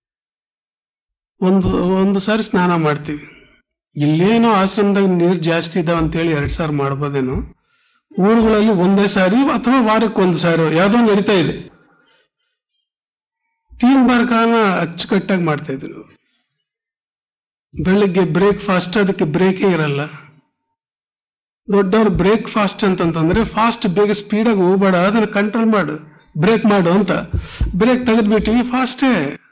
ಒಂದು ಒಂದು ಸಾರಿ ಸ್ನಾನ ಮಾಡ್ತೀವಿ ಇಲ್ಲೇನೋ ಆಶ್ರಮದಾಗ ನೀರು ಜಾಸ್ತಿ ಇದಾವ ಅಂತೇಳಿ ಎರಡ್ ಸಾರಿ ಮಾಡ್ಬೋದೇನೋ ಊರುಗಳಲ್ಲಿ ಒಂದೇ ಸಾರಿ ಅಥವಾ ವಾರಕ್ಕೆ ಒಂದು ಸಾರಿ ಯಾವ್ದೋ ಒಂದು ನಡೀತಾ ಇದೆ ತೀನ್ ಬಾರ್ಕಾನ ಅಚ್ಚುಕಟ್ಟಾಗಿ ಮಾಡ್ತಾ ಇದ್ರು ಬೆಳಿಗ್ಗೆ ಬ್ರೇಕ್ ಫಾಸ್ಟ್ ಅದಕ್ಕೆ ಬ್ರೇಕೇ ಇರಲ್ಲ ದೊಡ್ಡವ್ರು ಬ್ರೇಕ್ ಫಾಸ್ಟ್ ಅಂತಂತಂದ್ರೆ ಫಾಸ್ಟ್ ಬೇಗ ಸ್ಪೀಡಾಗಿ ಹೋಗ್ಬೇಡ ಅದನ್ನ ಕಂಟ್ರೋಲ್ ಮಾಡು ಬ್ರೇಕ್ ಮಾಡು ಅಂತ ಬ್ರೇಕ್ ತೆಗೆದ್ಬಿಟ್ಟಿವಿ ಫಾಸ್ಟೇ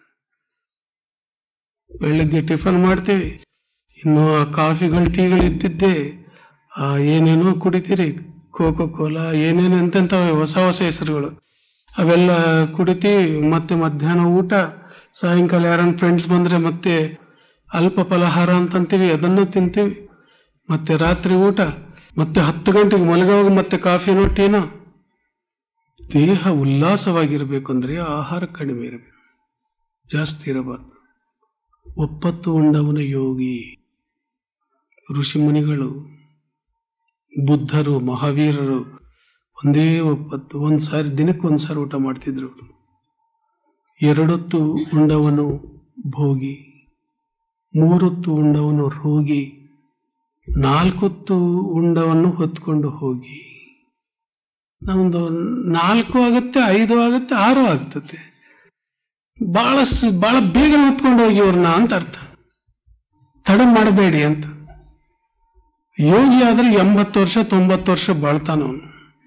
ಬೆಳಿಗ್ಗೆ ಟಿಫನ್ ಮಾಡ್ತೀವಿ ಇನ್ನು ಆ ಕಾಫಿಗಳು ಟೀಗಳು ಇದ್ದಿದ್ದೆ ಆ ಏನೇನೋ ಕುಡಿತೀರಿ ಕೋಕೋ ಕೋಲಾ ಏನೇನು ಎಂತೆಂತವೆ ಹೊಸ ಹೊಸ ಹೆಸರುಗಳು ಅವೆಲ್ಲ ಕುಡಿತೀವಿ ಮತ್ತೆ ಮಧ್ಯಾಹ್ನ ಊಟ ಸಾಯಂಕಾಲ ಯಾರನ್ನ ಫ್ರೆಂಡ್ಸ್ ಬಂದ್ರೆ ಮತ್ತೆ ಅಲ್ಪ ಫಲಹಾರ ಅಂತಂತೀವಿ ಅದನ್ನು ತಿಂತೀವಿ ಮತ್ತೆ ರಾತ್ರಿ ಊಟ ಮತ್ತೆ ಹತ್ತು ಗಂಟೆಗೆ ಮಲಗುವಾಗ ಮತ್ತೆ ಕಾಫಿನೋ ಟೀನೋ ದೇಹ ಉಲ್ಲಾಸವಾಗಿರ್ಬೇಕು ಅಂದ್ರೆ ಆಹಾರ ಕಡಿಮೆ ಇರಬೇಕು ಜಾಸ್ತಿ ಇರಬಾರ್ದು ಒಪ್ಪತ್ತು ಉಂಡವನ ಯೋಗಿ ಋಷಿಮುನಿಗಳು ಬುದ್ಧರು ಮಹಾವೀರರು ಒಂದೇ ಒಪ್ಪತ್ತು ಒಂದ್ ಸಾರಿ ದಿನಕ್ಕೆ ಒಂದ್ ಸಾರಿ ಊಟ ಮಾಡ್ತಿದ್ರು ಎರಡೊತ್ತು ಉಂಡವನು ಭೋಗಿ ಮೂರೊತ್ತು ಉಂಡವನು ರೋಗಿ ನಾಲ್ಕೊತ್ತು ಉಂಡವನ್ನು ಹೊತ್ಕೊಂಡು ಹೋಗಿ ನಮ್ದು ನಾಲ್ಕು ಆಗುತ್ತೆ ಐದು ಆಗುತ್ತೆ ಆರು ಆಗ್ತದೆ ಬಹಳ ಸ್- ಬಹಳ ಬೇಗ ಹೊತ್ಕೊಂಡು ಹೋಗಿ ಅವ್ರನ್ನ ಅಂತ ಅರ್ಥ ತಡ ಮಾಡಬೇಡಿ ಅಂತ ಯೋಗಿ ಆದ್ರೆ ಎಂಬತ್ತು ವರ್ಷ ತೊಂಬತ್ತು ವರ್ಷ ಬಾಳ್ತಾನ ಅವನು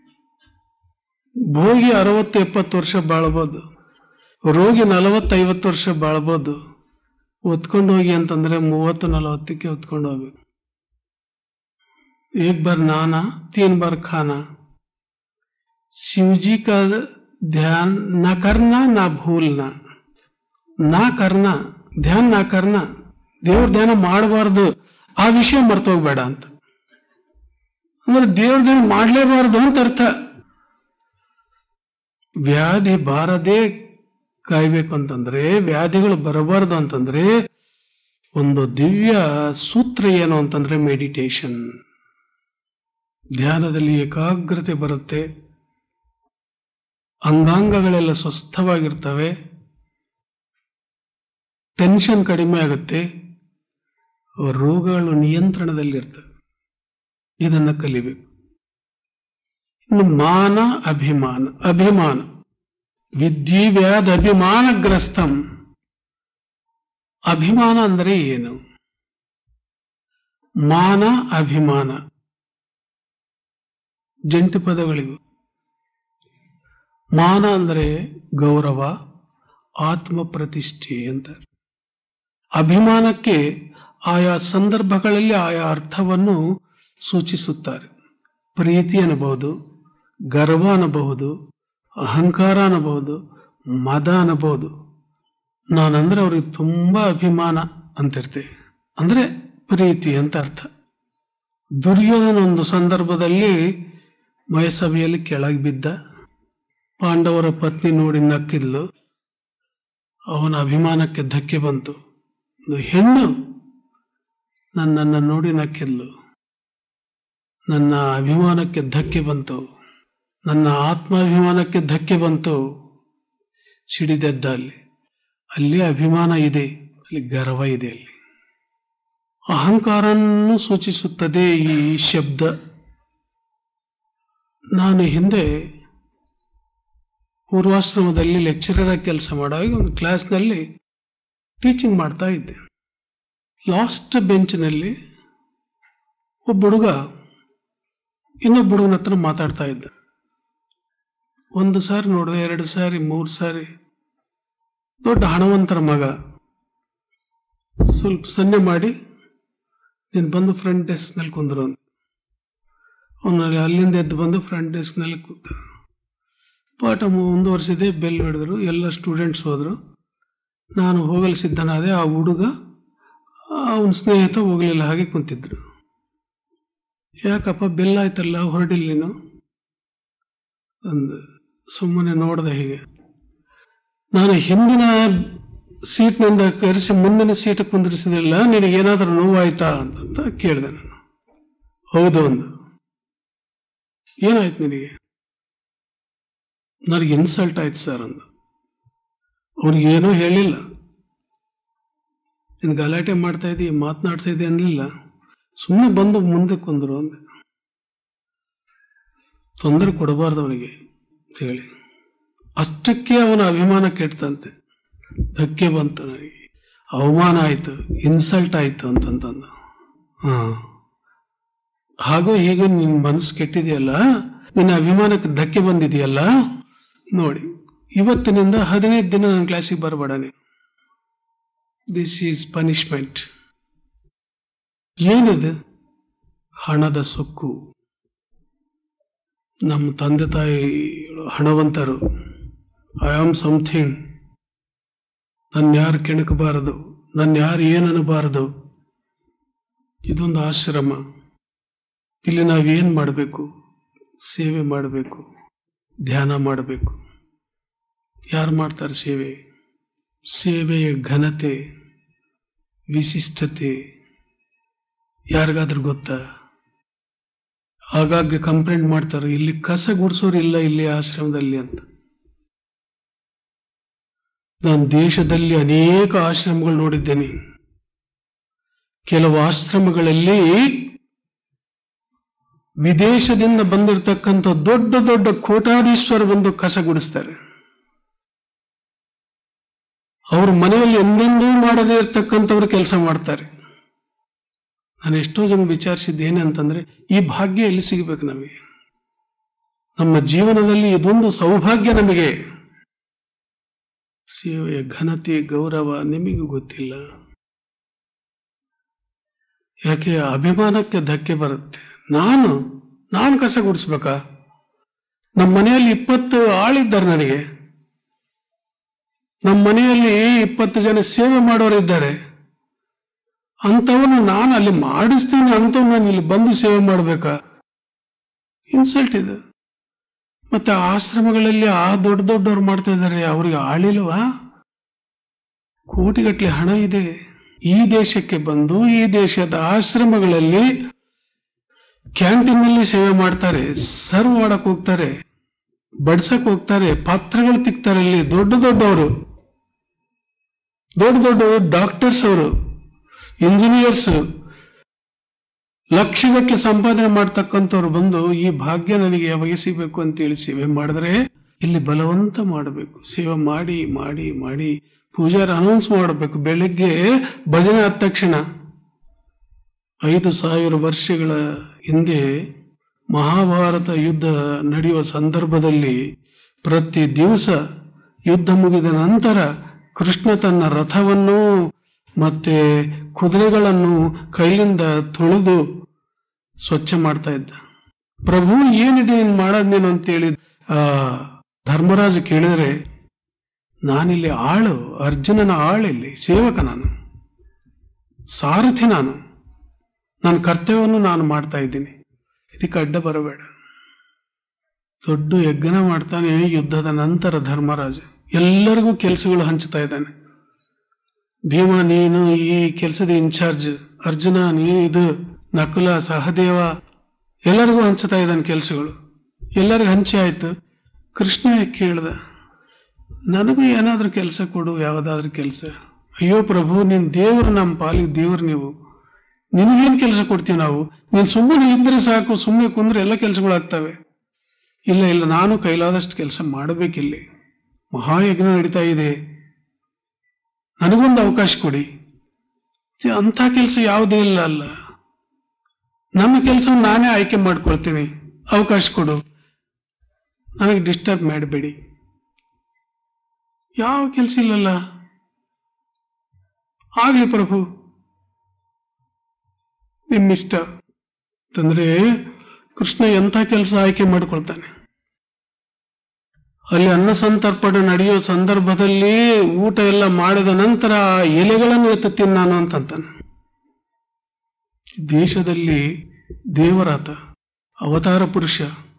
ಭೋಗಿ ಅರವತ್ತು ಎಪ್ಪತ್ತು ವರ್ಷ ಬಾಳ್ಬೋದು ರೋಗಿ ನಲವತ್ತೈವತ್ತು ವರ್ಷ ಬಾಳ್ಬೋದು ಹೊತ್ಕೊಂಡು ಹೋಗಿ ಅಂತಂದ್ರೆ ಮೂವತ್ತು ನಲವತ್ತಕ್ಕೆ ಹೊತ್ಕೊಂಡು ಹೋಗ್ಬೇಕು एक बार नहाना तीन बार खाना शिव जी का ध्यान न करना न भूलना ನಾ ಕರ್ನ ಧ್ಯಾನ ನಾ ಕರ್ನ ದೇವ್ರ ಧ್ಯಾನ ಮಾಡಬಾರ್ದು ಆ ವಿಷಯ ಮರ್ತೋಗ್ಬೇಡ ಅಂತ ಅಂದ್ರೆ ದೇವ್ರ ಧ್ಯಾನ ಮಾಡ್ಲೇಬಾರ್ದು ಅಂತ ಅರ್ಥ ವ್ಯಾಧಿ ಬಾರದೆ ಕಾಯ್ಬೇಕು ಅಂತಂದ್ರೆ ವ್ಯಾಧಿಗಳು ಬರಬಾರ್ದು ಅಂತಂದ್ರೆ ಒಂದು ದಿವ್ಯ ಸೂತ್ರ ಏನು ಅಂತಂದ್ರೆ ಮೆಡಿಟೇಷನ್ ಧ್ಯಾನದಲ್ಲಿ ಏಕಾಗ್ರತೆ ಬರುತ್ತೆ ಅಂಗಾಂಗಗಳೆಲ್ಲ ಸ್ವಸ್ಥವಾಗಿರ್ತವೆ ಟೆನ್ಷನ್ ಕಡಿಮೆ ಆಗುತ್ತೆ ರೋಗಗಳು ನಿಯಂತ್ರಣದಲ್ಲಿರ್ತವೆ ಇದನ್ನ ಕಲಿಬೇಕು ಇನ್ನು ಮಾನ ಅಭಿಮಾನ ಅಭಿಮಾನ ವಿದ್ಯೆ ವ್ಯಾಧ ಅಭಿಮಾನಗ್ರಸ್ತಂ ಅಭಿಮಾನ ಅಂದರೆ ಏನು ಮಾನ ಅಭಿಮಾನ ಜಂಟಿ ಪದಗಳಿವು ಮಾನ ಅಂದರೆ ಗೌರವ ಆತ್ಮ ಪ್ರತಿಷ್ಠೆ ಅಂತ ಅಭಿಮಾನಕ್ಕೆ ಆಯಾ ಸಂದರ್ಭಗಳಲ್ಲಿ ಆಯಾ ಅರ್ಥವನ್ನು ಸೂಚಿಸುತ್ತಾರೆ ಪ್ರೀತಿ ಅನ್ನಬಹುದು ಗರ್ವ ಅನ್ನಬಹುದು ಅಹಂಕಾರ ಅನ್ನಬಹುದು ಮದ ಅನ್ನಬಹುದು ನಾನಂದ್ರೆ ಅವ್ರಿಗೆ ತುಂಬಾ ಅಭಿಮಾನ ಅಂತಿರ್ತೇವೆ ಅಂದ್ರೆ ಪ್ರೀತಿ ಅಂತ ಅರ್ಥ ದುರ್ಯೋಧನ ಒಂದು ಸಂದರ್ಭದಲ್ಲಿ ಮಯಸಭೆಯಲ್ಲಿ ಕೆಳಗೆ ಬಿದ್ದ ಪಾಂಡವರ ಪತ್ನಿ ನೋಡಿ ನಕ್ಕಿದ್ಲು ಅವನ ಅಭಿಮಾನಕ್ಕೆ ಧಕ್ಕೆ ಬಂತು ಒಂದು ಹೆಣ್ಣು ನನ್ನನ್ನು ನೋಡಿ ನಕ್ಕಿದ್ಲು ನನ್ನ ಅಭಿಮಾನಕ್ಕೆ ಧಕ್ಕೆ ಬಂತು ನನ್ನ ಆತ್ಮಾಭಿಮಾನಕ್ಕೆ ಧಕ್ಕೆ ಬಂತು ಸಿಡಿದೆದ್ದ ಅಲ್ಲಿ ಅಲ್ಲಿ ಅಭಿಮಾನ ಇದೆ ಅಲ್ಲಿ ಗರ್ವ ಇದೆ ಅಲ್ಲಿ ಅಹಂಕಾರನ್ನು ಸೂಚಿಸುತ್ತದೆ ಈ ಶಬ್ದ ನಾನು ಹಿಂದೆ ಪೂರ್ವಾಶ್ರಮದಲ್ಲಿ ಲೆಕ್ಚರರ್ ಆಗಿ ಕೆಲಸ ಮಾಡುವಾಗ ಒಂದು ಕ್ಲಾಸ್ನಲ್ಲಿ ಟೀಚಿಂಗ್ ಮಾಡ್ತಾ ಇದ್ದೆ ಲಾಸ್ಟ್ ಬೆಂಚ್ನಲ್ಲಿ ಒಬ್ಬ ಹುಡುಗ ಇನ್ನೊಬ್ಬ ಹುಡುಗನ ಹತ್ರ ಮಾತಾಡ್ತಾ ಇದ್ದ ಒಂದು ಸಾರಿ ನೋಡಿದೆ ಎರಡು ಸಾರಿ ಮೂರು ಸಾರಿ ದೊಡ್ಡ ಹಣವಂತರ ಮಗ ಸ್ವಲ್ಪ ಸನ್ನೆ ಮಾಡಿ ನೀನು ಬಂದು ಫ್ರಂಟ್ ಡೆಸ್ಕ್ನಲ್ಲಿ ಕುಂದ್ರು ಅಂತ ಅವನಲ್ಲಿ ಅಲ್ಲಿಂದ ಎದ್ದು ಬಂದು ಫ್ರಂಟ್ ಡೆಸ್ಕ್ನಲ್ಲಿ ಕೂತ ಪಾಠ ಮುಂದುವರಿಸಿದೆ ಬೆಲ್ ಹಿಡಿದ್ರು ಎಲ್ಲ ಸ್ಟೂಡೆಂಟ್ಸ್ ಹೋದರು ನಾನು ಹೋಗಲು ಸಿದ್ಧನಾದೆ ಆ ಹುಡುಗ ಅವನ ಸ್ನೇಹಿತ ಹೋಗಲಿಲ್ಲ ಹಾಗೆ ಕುಂತಿದ್ರು ಯಾಕಪ್ಪ ಬೆಲ್ ಆಯ್ತಲ್ಲ ಹೊರಡಿಲ್ಲ ನೀನು ಅಂದು ಸುಮ್ಮನೆ ನೋಡ್ದೆ ಹೀಗೆ ನಾನು ಹಿಂದಿನ ಸೀಟ್ನಿಂದ ಕರೆಸಿ ಮುಂದಿನ ಸೀಟ್ ಕುಂದಿರಿಸಿದಿಲ್ಲ ನಿನಗೇನಾದ್ರೂ ನೋವಾಯ್ತಾ ಅಂತ ಕೇಳಿದೆ ನಾನು ಹೌದು ಅಂದು ಏನಾಯ್ತು ನಿನಗೆ ನನಗೆ ಇನ್ಸಲ್ಟ್ ಆಯ್ತು ಸರ್ ಅಂದ ಅವನಿಗೇನೂ ಹೇಳಿಲ್ಲ ನೀನು ಗಲಾಟೆ ಮಾಡ್ತಾ ಇದ್ದೀವಿ ಮಾತನಾಡ್ತಾ ಇದ್ದೆ ಅನ್ನಲಿಲ್ಲ ಸುಮ್ಮನೆ ಬಂದು ಮುಂದೆ ಕುಂದ್ರು ಅಂದೆ ತೊಂದರೆ ಕೊಡಬಾರ್ದು ಅವನಿಗೆ ಅಂತ ಹೇಳಿ ಅಷ್ಟಕ್ಕೆ ಅವನ ಅಭಿಮಾನ ಕೆಟ್ಟಂತೆ ಧಕ್ಕೆ ಬಂತು ನನಗೆ ಅವಮಾನ ಆಯ್ತು ಇನ್ಸಲ್ಟ್ ಆಯ್ತು ಅಂತಂತಂದ ಹಾ ಹಾಗೂ ಹೀಗೆ ನಿನ್ ಮನಸ್ಸು ಕೆಟ್ಟಿದೆಯಲ್ಲ ನಿನ್ನ ಅಭಿಮಾನಕ್ಕೆ ಧಕ್ಕೆ ಬಂದಿದೆಯಲ್ಲ ನೋಡಿ ಇವತ್ತಿನಿಂದ ಹದಿನೈದು ದಿನ ನನ್ನ ಕ್ಲಾಸಿಗೆ ಬರಬೇಡ ನೀನು ದಿಸ್ ಈಸ್ ಪನಿಷ್ಮೆಂಟ್ ಏನಿದೆ ಹಣದ ಸೊಕ್ಕು ನಮ್ಮ ತಂದೆ ತಾಯಿ ಹಣವಂತರು ಐ ಆಮ್ ಸಮಥಿಂಗ್ ನನ್ನ ಯಾರು ಕೆಣಕಬಾರದು ನನ್ನ ಯಾರು ಏನನ್ನಬಾರದು ಇದೊಂದು ಆಶ್ರಮ ಇಲ್ಲಿ ನಾವೇನ್ ಮಾಡಬೇಕು ಸೇವೆ ಮಾಡಬೇಕು ಧ್ಯಾನ ಮಾಡಬೇಕು ಯಾರು ಮಾಡ್ತಾರೆ ಸೇವೆ ಸೇವೆಯ ಘನತೆ ವಿಶಿಷ್ಟತೆ ಯಾರಿಗಾದ್ರೂ ಗೊತ್ತಾ ಆಗಾಗ್ಗೆ ಕಂಪ್ಲೇಂಟ್ ಮಾಡ್ತಾರೆ ಇಲ್ಲಿ ಕಸ ಗುಡಿಸೋರು ಇಲ್ಲ ಇಲ್ಲಿ ಆಶ್ರಮದಲ್ಲಿ ಅಂತ ನಾನು ದೇಶದಲ್ಲಿ ಅನೇಕ ಆಶ್ರಮಗಳು ನೋಡಿದ್ದೇನೆ ಕೆಲವು ಆಶ್ರಮಗಳಲ್ಲಿ ವಿದೇಶದಿಂದ ಬಂದಿರತಕ್ಕಂಥ ದೊಡ್ಡ ದೊಡ್ಡ ಕೋಟಾಧೀಶ್ವರ ಬಂದು ಕಸ ಗುಡಿಸ್ತಾರೆ ಅವ್ರ ಮನೆಯಲ್ಲಿ ಎಂದೆಂದೂ ಮಾಡದೇ ಇರತಕ್ಕಂಥವ್ರು ಕೆಲಸ ಮಾಡ್ತಾರೆ ನಾನು ಎಷ್ಟೋ ಜನ ವಿಚಾರಿಸಿದ್ದೇನೆ ಅಂತಂದ್ರೆ ಈ ಭಾಗ್ಯ ಎಲ್ಲಿ ಸಿಗಬೇಕು ನಮಗೆ ನಮ್ಮ ಜೀವನದಲ್ಲಿ ಇದೊಂದು ಸೌಭಾಗ್ಯ ನಮಗೆ ಸೇವೆಯ ಘನತೆ ಗೌರವ ನಿಮಗೂ ಗೊತ್ತಿಲ್ಲ ಯಾಕೆ ಅಭಿಮಾನಕ್ಕೆ ಧಕ್ಕೆ ಬರುತ್ತೆ ನಾನು ನಾನು ಕಸ ಗುಡಿಸ್ಬೇಕಾ ನಮ್ಮ ಮನೆಯಲ್ಲಿ ಇಪ್ಪತ್ತು ಆಳಿದ್ದಾರೆ ನನಗೆ ನಮ್ಮ ಮನೆಯಲ್ಲಿ ಇಪ್ಪತ್ತು ಜನ ಸೇವೆ ಮಾಡೋರಿದ್ದಾರೆ ಅಂಥವನು ನಾನು ಅಲ್ಲಿ ಮಾಡಿಸ್ತೀನಿ ಅಂಥವ್ ನಾನು ಇಲ್ಲಿ ಬಂದು ಸೇವೆ ಮಾಡಬೇಕಾ ಇನ್ಸಲ್ಟ್ ಇದು ಮತ್ತೆ ಆಶ್ರಮಗಳಲ್ಲಿ ಆ ದೊಡ್ಡ ದೊಡ್ಡವ್ರು ಮಾಡ್ತಾ ಇದ್ದಾರೆ ಅವ್ರಿಗೆ ಆಳಿಲ್ವಾ ಕೋಟಿಗಟ್ಟಲೆ ಹಣ ಇದೆ ಈ ದೇಶಕ್ಕೆ ಬಂದು ಈ ದೇಶದ ಆಶ್ರಮಗಳಲ್ಲಿ ಕ್ಯಾಂಟೀನ್ನಲ್ಲಿ ಸೇವೆ ಮಾಡ್ತಾರೆ ಸರ್ವ್ ಮಾಡಕ್ ಹೋಗ್ತಾರೆ ಬಡ್ಸಕ್ ಹೋಗ್ತಾರೆ ಪಾತ್ರಗಳು ತಿಕ್ತಾರೆ ಅಲ್ಲಿ ದೊಡ್ಡ ದೊಡ್ಡವರು ದೊಡ್ಡ ದೊಡ್ಡ ಡಾಕ್ಟರ್ಸ್ ಅವರು ಇಂಜಿನಿಯರ್ಸ್ ಲಕ್ಷಗಟ್ಟಲೆ ಸಂಪಾದನೆ ಮಾಡ್ತಕ್ಕಂಥವ್ರು ಬಂದು ಈ ಭಾಗ್ಯ ನನಗೆ ಯಾವಾಗ ಸಿಗಬೇಕು ಅಂತೇಳಿ ಸೇವೆ ಮಾಡಿದ್ರೆ ಇಲ್ಲಿ ಬಲವಂತ ಮಾಡಬೇಕು ಸೇವೆ ಮಾಡಿ ಮಾಡಿ ಮಾಡಿ ಪೂಜಾರಿ ಅನೌನ್ಸ್ ಮಾಡಬೇಕು ಬೆಳಿಗ್ಗೆ ಭಜನೆ ಆದ ತಕ್ಷಣ ಐದು ಸಾವಿರ ವರ್ಷಗಳ ಹಿಂದೆ ಮಹಾಭಾರತ ಯುದ್ಧ ನಡೆಯುವ ಸಂದರ್ಭದಲ್ಲಿ ಪ್ರತಿ ದಿವಸ ಯುದ್ಧ ಮುಗಿದ ನಂತರ ಕೃಷ್ಣ ತನ್ನ ರಥವನ್ನು ಮತ್ತೆ ಕುದುರೆಗಳನ್ನು ಕೈಯಿಂದ ತೊಳೆದು ಸ್ವಚ್ಛ ಮಾಡ್ತಾ ಇದ್ದ ಪ್ರಭು ಏನಿದೆ ಇನ್ ಮಾಡೋದ್ ನೀನು ಅಂತೇಳಿ ಆ ಧರ್ಮರಾಜ ಕೇಳಿದ್ರೆ ನಾನಿಲ್ಲಿ ಆಳು ಅರ್ಜುನನ ಆಳಿಲ್ಲಿ ಸೇವಕ ನಾನು ಸಾರಥಿ ನಾನು ನನ್ನ ಕರ್ತವ್ಯವನ್ನು ನಾನು ಮಾಡ್ತಾ ಇದ್ದೀನಿ ಇದಕ್ಕೆ ಅಡ್ಡ ಬರಬೇಡ ದೊಡ್ಡ ಯಜ್ಞ ಮಾಡ್ತಾನೆ ಯುದ್ಧದ ನಂತರ ಧರ್ಮರಾಜ ಎಲ್ಲರಿಗೂ ಕೆಲಸಗಳು ಹಂಚ್ತಾ ಇದ್ದಾನೆ ಭೀಮ ನೀನು ಈ ಕೆಲಸದ ಇನ್ಚಾರ್ಜ್ ಅರ್ಜುನ ನೀನು ಇದು ನಕುಲ ಸಹದೇವ ಎಲ್ಲರಿಗೂ ಹಂಚ್ತಾ ಇದ್ದಾನೆ ಕೆಲಸಗಳು ಎಲ್ಲರಿಗೂ ಹಂಚಿ ಆಯ್ತು ಕೃಷ್ಣ ಕೇಳ್ದ ನನಗೂ ಏನಾದ್ರೂ ಕೆಲಸ ಕೊಡು ಯಾವುದಾದ್ರೂ ಕೆಲಸ ಅಯ್ಯೋ ಪ್ರಭು ನಿನ್ ದೇವರು ನಮ್ಮ ಪಾಲಿಗೆ ದೇವ್ರು ನೀವು ನಿನಗೇನ್ ಕೆಲಸ ಕೊಡ್ತೀವಿ ನಾವು ನೀನ್ ಸುಮ್ಮನೆ ಇದ್ರೆ ಸಾಕು ಸುಮ್ಮನೆ ಕುಂದ್ರೆ ಎಲ್ಲ ಕೆಲಸಗಳಾಗ್ತವೆ ಇಲ್ಲ ಇಲ್ಲ ನಾನು ಕೈಲಾದಷ್ಟು ಕೆಲಸ ಮಾಡಬೇಕಿಲ್ಲಿ ಮಹಾಯಜ್ಞ ನಡೀತಾ ಇದೆ ನನಗೊಂದು ಅವಕಾಶ ಕೊಡಿ ಛೆ, ಅಂಥ ಕೆಲಸ ಯಾವುದೇ ಇಲ್ಲ ಅಲ್ಲ ನನ್ನ ಕೆಲಸ ನಾನೇ ಆಯ್ಕೆ ಮಾಡ್ಕೊಳ್ತೀನಿ ಅವಕಾಶ ಕೊಡು ನನಗೆ ಡಿಸ್ಟರ್ಬ್ ಮಾಡಬೇಡಿ ಯಾವ ಕೆಲಸ ಇಲ್ಲಲ್ಲ ಆಗ್ಲಿ ಪ್ರಭು ನಿಮ್ಮಿಷ್ಟ ಅಂತಂದ್ರೆ ಕೃಷ್ಣ ಎಂಥ ಕೆಲಸ ಆಯ್ಕೆ ಮಾಡ್ಕೊಳ್ತಾನೆ ಅಲ್ಲಿ ಅನ್ನ ಸಂತರ್ಪಣೆ ನಡೆಯೋ ಸಂದರ್ಭದಲ್ಲಿ ಊಟ ಎಲ್ಲ ಮಾಡಿದ ನಂತರ ಆ ಎಲೆಗಳನ್ನು ಎತ್ತುತ್ತೀನಿ ನಾನು ಅಂತಂತಾನೆ ದೇಶದಲ್ಲಿ ದೇವರಾತ ಅವತಾರ ಪುರುಷ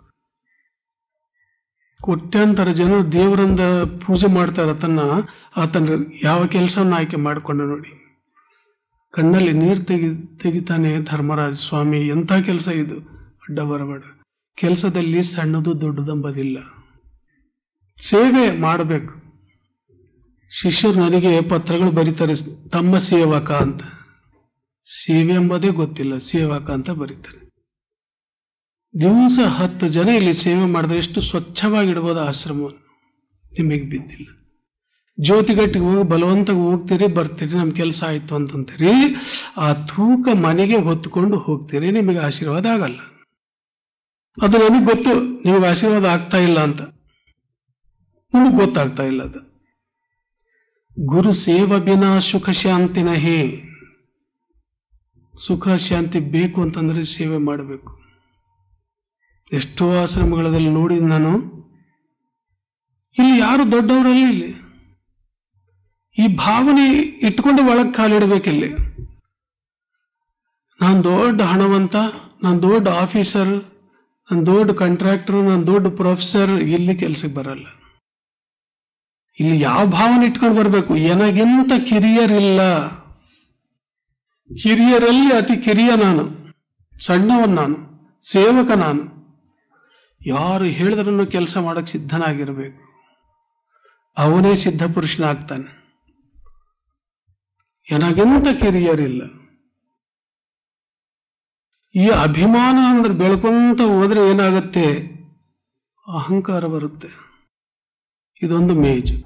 ಕೋಟ್ಯಾಂತರ ಜನ ದೇವರಿಂದ ಪೂಜೆ ಮಾಡ್ತಾರೆ ಆತನ್ನ ಆತನ ಯಾವ ಕೆಲಸವನ್ನು ಆಯ್ಕೆ ಮಾಡಿಕೊಂಡ ನೋಡಿ ಕಣ್ಣಲ್ಲಿ ನೀರು ತೆಗಿ ತೆಗಿತಾನೆ ಧರ್ಮರಾಜ ಸ್ವಾಮಿ ಎಂಥ ಕೆಲಸ ಇದು ಅಡ್ಡ ಬರಬೇಡ ಕೆಲಸದಲ್ಲಿ ಸಣ್ಣದು ದೊಡ್ಡದಂಬದಿಲ್ಲ ಸೇವೆ ಮಾಡಬೇಕು ಶಿಷ್ಯರು ನನಗೆ ಪತ್ರಗಳು ಬರೀತಾರೆ ತಮ್ಮ ಸೇವಕ ಅಂತ ಸೇವೆ ಎಂಬುದೇ ಗೊತ್ತಿಲ್ಲ ಸೇವಕ ಅಂತ ಬರೀತಾರೆ ದಿವಸ ಹತ್ತು ಜನ ಇಲ್ಲಿ ಸೇವೆ ಮಾಡಿದ್ರೆ ಎಷ್ಟು ಸ್ವಚ್ಛವಾಗಿಡ್ಬೋದು ಆಶ್ರಮವನ್ನು ನಿಮಗೆ ಬಿದ್ದಿಲ್ಲ ಜ್ಯೋತಿಗಟ್ಟಿಗೆ ಹೋಗಿ ಬಲವಂತವಾಗಿ ಹೋಗ್ತೀರಿ ಬರ್ತೀರಿ ನಮ್ ಕೆಲಸ ಆಯ್ತು ಅಂತಂತೀರಿ ಆ ತೂಕ ಮನೆಗೆ ಹೊತ್ಕೊಂಡು ಹೋಗ್ತೀರಿ ನಿಮಗೆ ಆಶೀರ್ವಾದ ಆಗಲ್ಲ ಅದು ನನಗೆ ಗೊತ್ತು ನಿಮಗೆ ಆಶೀರ್ವಾದ ಆಗ್ತಾ ಇಲ್ಲ ಅಂತ ನಿಮಗೆ ಗೊತ್ತಾಗ್ತಾ ಇಲ್ಲ ಅದು ಗುರು ಸೇವ ಬಿನಾ ಸುಖ ಶಾಂತಿನ ಹೇ ಸುಖ ಶಾಂತಿ ಬೇಕು ಅಂತಂದ್ರೆ ಸೇವೆ ಮಾಡಬೇಕು ಎಷ್ಟೋ ಆಶ್ರಮಗಳಲ್ಲಿ ನೋಡಿದ್ ನಾನು ಇಲ್ಲಿ ಯಾರು ದೊಡ್ಡವರಲ್ಲ ಇಲ್ಲಿ ಈ ಭಾವನೆ ಇಟ್ಕೊಂಡು ಒಳಗೆ ಕಾಲಿಡ್ಬೇಕಿಲ್ಲಿ ನಾನು ದೊಡ್ಡ ಹಣವಂತ ನಾನು ದೊಡ್ಡ ಆಫೀಸರ್ ನಾನು ದೊಡ್ಡ ಕಾಂಟ್ರಾಕ್ಟರ್ ನಾನು ದೊಡ್ಡ ಪ್ರೊಫೆಸರ್ ಇಲ್ಲಿ ಕೆಲ್ಸಕ್ಕೆ ಬರಲ್ಲ ಇಲ್ಲಿ ಯಾವ ಭಾವನೆ ಇಟ್ಕೊಂಡು ಬರಬೇಕು ನನಗಿಂತ ಕಿರಿಯರಿಲ್ಲ ಕಿರಿಯರಲ್ಲಿ ಅತಿ ಕಿರಿಯ ನಾನು ಸಣ್ಣವನ್ ನಾನು ಸೇವಕ ನಾನು ಯಾರು ಹೇಳಿದ್ರೂ ಕೆಲಸ ಮಾಡಕ್ ಸಿದ್ಧನಾಗಿರ್ಬೇಕು ಅವನೇ ಸಿದ್ಧ ಪುರುಷನಾಗ್ತಾನೆ ನನಗಿಂತ ಕಿರಿಯರಿಲ್ಲ ಈ ಅಭಿಮಾನ ಅಂದ್ರೆ ಬೆಳ್ಕೊಂತ ಹೋದ್ರೆ ಏನಾಗತ್ತೆ ಅಹಂಕಾರ ಬರುತ್ತೆ ಇದೊಂದು ಮೇಜು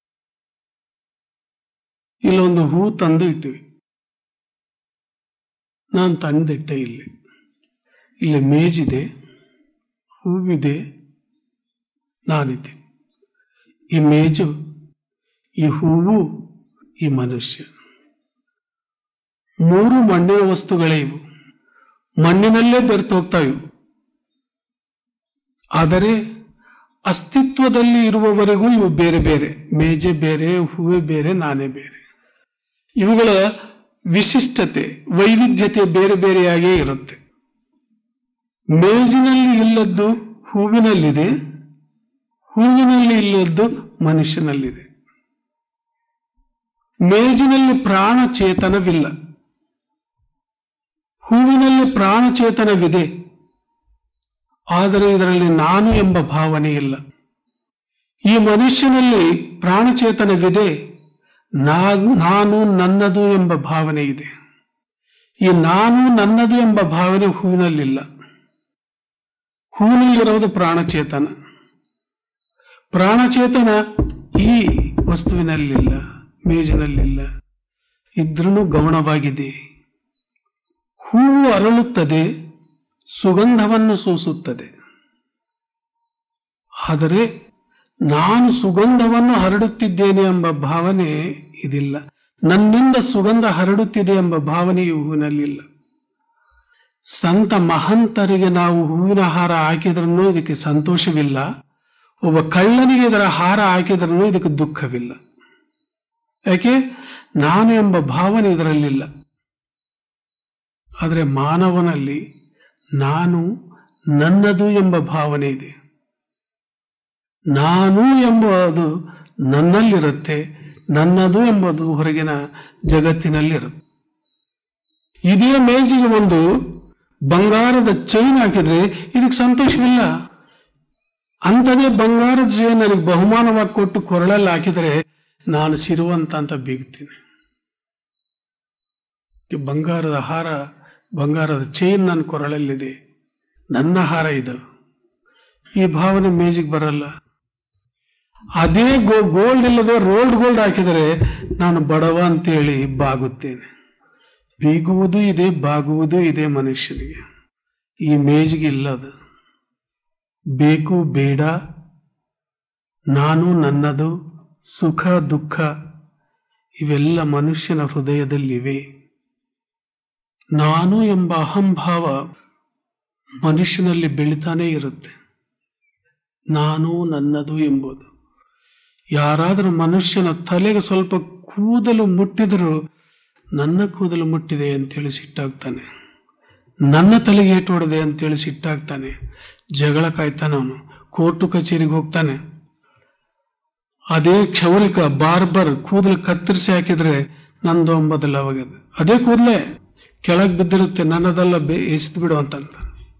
ಇಲ್ಲೊಂದು ಹೂ ತಂದು ಇಟ್ಟಿವಿ ನಾನು ತಂದಿಟ್ಟೆ ಇಲ್ಲಿ ಇಲ್ಲಿ ಮೇಜಿದೆ ಹೂವಿದೆ ನಾನಿದ್ದೆ ಈ ಮೇಜು ಈ ಹೂವು ಈ ಮನುಷ್ಯ ಮೂರು ಮಣ್ಣಿನ ವಸ್ತುಗಳೇ ಇವು ಮಣ್ಣಿನಲ್ಲೇ ಬೆರೆತೋಗ್ತಾ ಇವು ಆದರೆ ಅಸ್ತಿತ್ವದಲ್ಲಿ ಇರುವವರೆಗೂ ಇವು ಬೇರೆ ಬೇರೆ ಮೇಜೆ ಬೇರೆ ಹೂವೆ ಬೇರೆ ನಾನೇ ಬೇರೆ ಇವುಗಳ ವಿಶಿಷ್ಟತೆ ವೈವಿಧ್ಯತೆ ಬೇರೆ ಬೇರೆಯಾಗೇ ಇರುತ್ತೆ ಮೇಜಿನಲ್ಲಿ ಇಲ್ಲದ್ದು ಹೂವಿನಲ್ಲಿದೆ ಹೂವಿನಲ್ಲಿ ಇಲ್ಲದ್ದು ಮನುಷ್ಯನಲ್ಲಿದೆ ಮೇಜಿನಲ್ಲಿ ಪ್ರಾಣ ಚೇತನವಿಲ್ಲ ಹೂವಿನಲ್ಲಿ ಪ್ರಾಣ ಚೇತನವಿದೆ ಆದರೆ ಇದರಲ್ಲಿ ನಾನು ಎಂಬ ಭಾವನೆ ಇಲ್ಲ ಈ ಮನುಷ್ಯನಲ್ಲಿ ಪ್ರಾಣಚೇತನವಿದೆ ನಾ- ನಾನು ನನ್ನದು ಎಂಬ ಭಾವನೆ ಇದೆ ಈ ನಾನು ನನ್ನದು ಎಂಬ ಭಾವನೆ ಹೂವಿನಲ್ಲಿಲ್ಲ ಹೂವಿನಲ್ಲಿರೋದು ಪ್ರಾಣಚೇತನ ಪ್ರಾಣಚೇತನ ಈ ವಸ್ತುವಿನಲ್ಲಿಲ್ಲ ಮೇಜಿನಲ್ಲಿಲ್ಲ ಇದ್ರೂ ಗೌಣವಾಗಿದೆ ಹೂವು ಅರಳುತ್ತದೆ ಸುಗಂಧವನ್ನು ಸೂಸುತ್ತದೆ ಆದರೆ ನಾನು ಸುಗಂಧವನ್ನು ಹರಡುತ್ತಿದ್ದೇನೆ ಎಂಬ ಭಾವನೆ ಇದಿಲ್ಲ ನನ್ನಿಂದ ಸುಗಂಧ ಹರಡುತ್ತಿದೆ ಎಂಬ ಭಾವನೆ ಈ ಹೂವಿನಲ್ಲಿಲ್ಲ ಸಂತ ಮಹಂತರಿಗೆ ನಾವು ಹೂವಿನ ಹಾರ ಹಾಕಿದ್ರೂ ಇದಕ್ಕೆ ಸಂತೋಷವಿಲ್ಲ ಒಬ್ಬ ಕಳ್ಳನಿಗೆ ಇದರ ಹಾರ ಹಾಕಿದ್ರೂ ಇದಕ್ಕೆ ದುಃಖವಿಲ್ಲ ಯಾಕೆ ನಾನು ಎಂಬ ಭಾವನೆ ಇದರಲ್ಲಿಲ್ಲ ಆದರೆ ಮಾನವನಲ್ಲಿ ನಾನು ನನ್ನದು ಎಂಬ ಭಾವನೆ ಇದೆ ನಾನು ಎಂಬುದು ನನ್ನಲ್ಲಿರುತ್ತೆ ನನ್ನದು ಎಂಬುದು ಹೊರಗಿನ ಜಗತ್ತಿನಲ್ಲಿರುತ್ತೆ ಇದೇ ಮೇಜಿಗೆ ಒಂದು ಬಂಗಾರದ ಚೈನ್ ಹಾಕಿದ್ರೆ ಇದಕ್ಕೆ ಸಂತೋಷವಿಲ್ಲ ಅಂಥದೇ ಬಂಗಾರದ ಚೈನ್ ನನಗೆ ಬಹುಮಾನವಾಗಿ ಕೊಟ್ಟು ಕೊರಳಲ್ಲಿ ಹಾಕಿದರೆ ನಾನು ಸಿರುವಂತ ಅಂತ ಬೀಗ್ತೀನಿ ಈ ಬಂಗಾರದ ಹಾರ ಬಂಗಾರದ ಚೈನ್ ನನ್ನ ಕೊರಳಲ್ಲಿದೆ ನನ್ನ ಹಾರ ಇದು ಈ ಭಾವನೆ ಮೇಜಿಗೆ ಬರಲ್ಲ ಅದೇ ಗೋ ಗೋಲ್ಡ್ ಇಲ್ಲದೆ ರೋಲ್ಡ್ ಗೋಲ್ಡ್ ಹಾಕಿದರೆ ನಾನು ಬಡವ ಅಂತೇಳಿ ಬಾಗುತ್ತೇನೆ ಬೀಗುವುದು ಇದೆ ಬಾಗುವುದು ಇದೆ ಮನುಷ್ಯನಿಗೆ ಈ ಮೇಜಿಗೆ ಇಲ್ಲದು ಬೇಕು ಬೇಡ ನಾನು ನನ್ನದು ಸುಖ ದುಃಖ ಇವೆಲ್ಲ ಮನುಷ್ಯನ ಹೃದಯದಲ್ಲಿವೆ ನಾನು ಎಂಬ ಅಹಂಭಾವ ಮನುಷ್ಯನಲ್ಲಿ ಬೆಳಿತಾನೇ ಇರುತ್ತೆ ನಾನು ನನ್ನದು ಎಂಬುದು ಯಾರಾದರೂ ಮನುಷ್ಯನ ತಲೆಗೆ ಸ್ವಲ್ಪ ಕೂದಲು ಮುಟ್ಟಿದರೂ ನನ್ನ ಕೂದಲು ಮುಟ್ಟಿದೆ ಅಂತೇಳಿ ಸಿಟ್ಟಾಗ್ತಾನೆ ನನ್ನ ತಲೆಗೆ ಏಟು ಹೊಡೆದೆ ಅಂತೇಳಿ ಸಿಟ್ಟಾಗ್ತಾನೆ ಜಗಳ ಕಾಯ್ತಾನೆ ಅವನು ಕೋರ್ಟು ಕಚೇರಿಗೆ ಹೋಗ್ತಾನೆ ಅದೇ ಕ್ಷೌರಿಕ ಬಾರ್ಬರ್ ಕೂದಲು ಕತ್ತರಿಸಿ ಹಾಕಿದ್ರೆ ನಂದು ಅಂಬದಲ್ಲ ಅವಾಗ ಅದೇ ಕೂದಲೇ ಕೆಳಗೆ ಬಿದ್ದಿರುತ್ತೆ ನನ್ನದಲ್ಲ ಬೇ ಎಸೆದು ಬಿಡು ಅಂತಂತ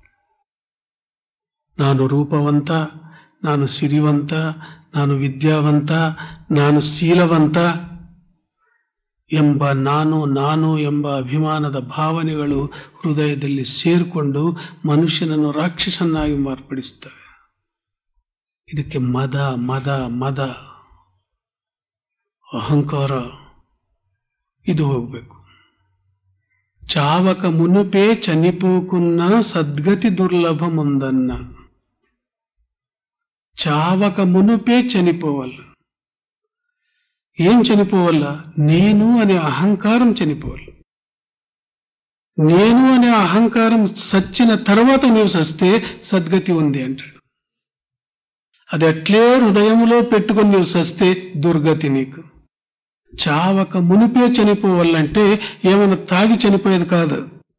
ನಾನು ರೂಪವಂತ ನಾನು ಸಿರಿವಂತ ನಾನು ವಿದ್ಯಾವಂತ ನಾನು ಶೀಲವಂತ ಎಂಬ ನಾನು ನಾನು ಎಂಬ ಅಭಿಮಾನದ ಭಾವನೆಗಳು ಹೃದಯದಲ್ಲಿ ಸೇರಿಕೊಂಡು ಮನುಷ್ಯನನ್ನು ರಾಕ್ಷಸನ್ನಾಗಿ ಮಾರ್ಪಡಿಸ್ತವೆ ಇದಕ್ಕೆ ಮದ ಮದ ಮದ ಅಹಂಕಾರ ಇದು ಹೋಗ್ಬೇಕು ಚಾವಕ ಮುನುಪೇ ಚನಿಪೋಕುನ್ನ ಸದ್ಗತಿ దుర్లభ ముందన్న చావక మునుపే చనిపోవల్ల ఏం చనిపోవల్ల నేను అనే అహంకారం చనిపోవాలి నేను అనే అహంకారం సచ్చిన తర్వాత నీవు సస్తే సద్గతి ఉంది అంటాడు అది అట్లే హృదయములో పెట్టుకొని నీవు సస్తే దుర్గతి నీకు చావక మునిపే చనిపోవాలంటే ఏమైనా తాగి చనిపోయేది కాదు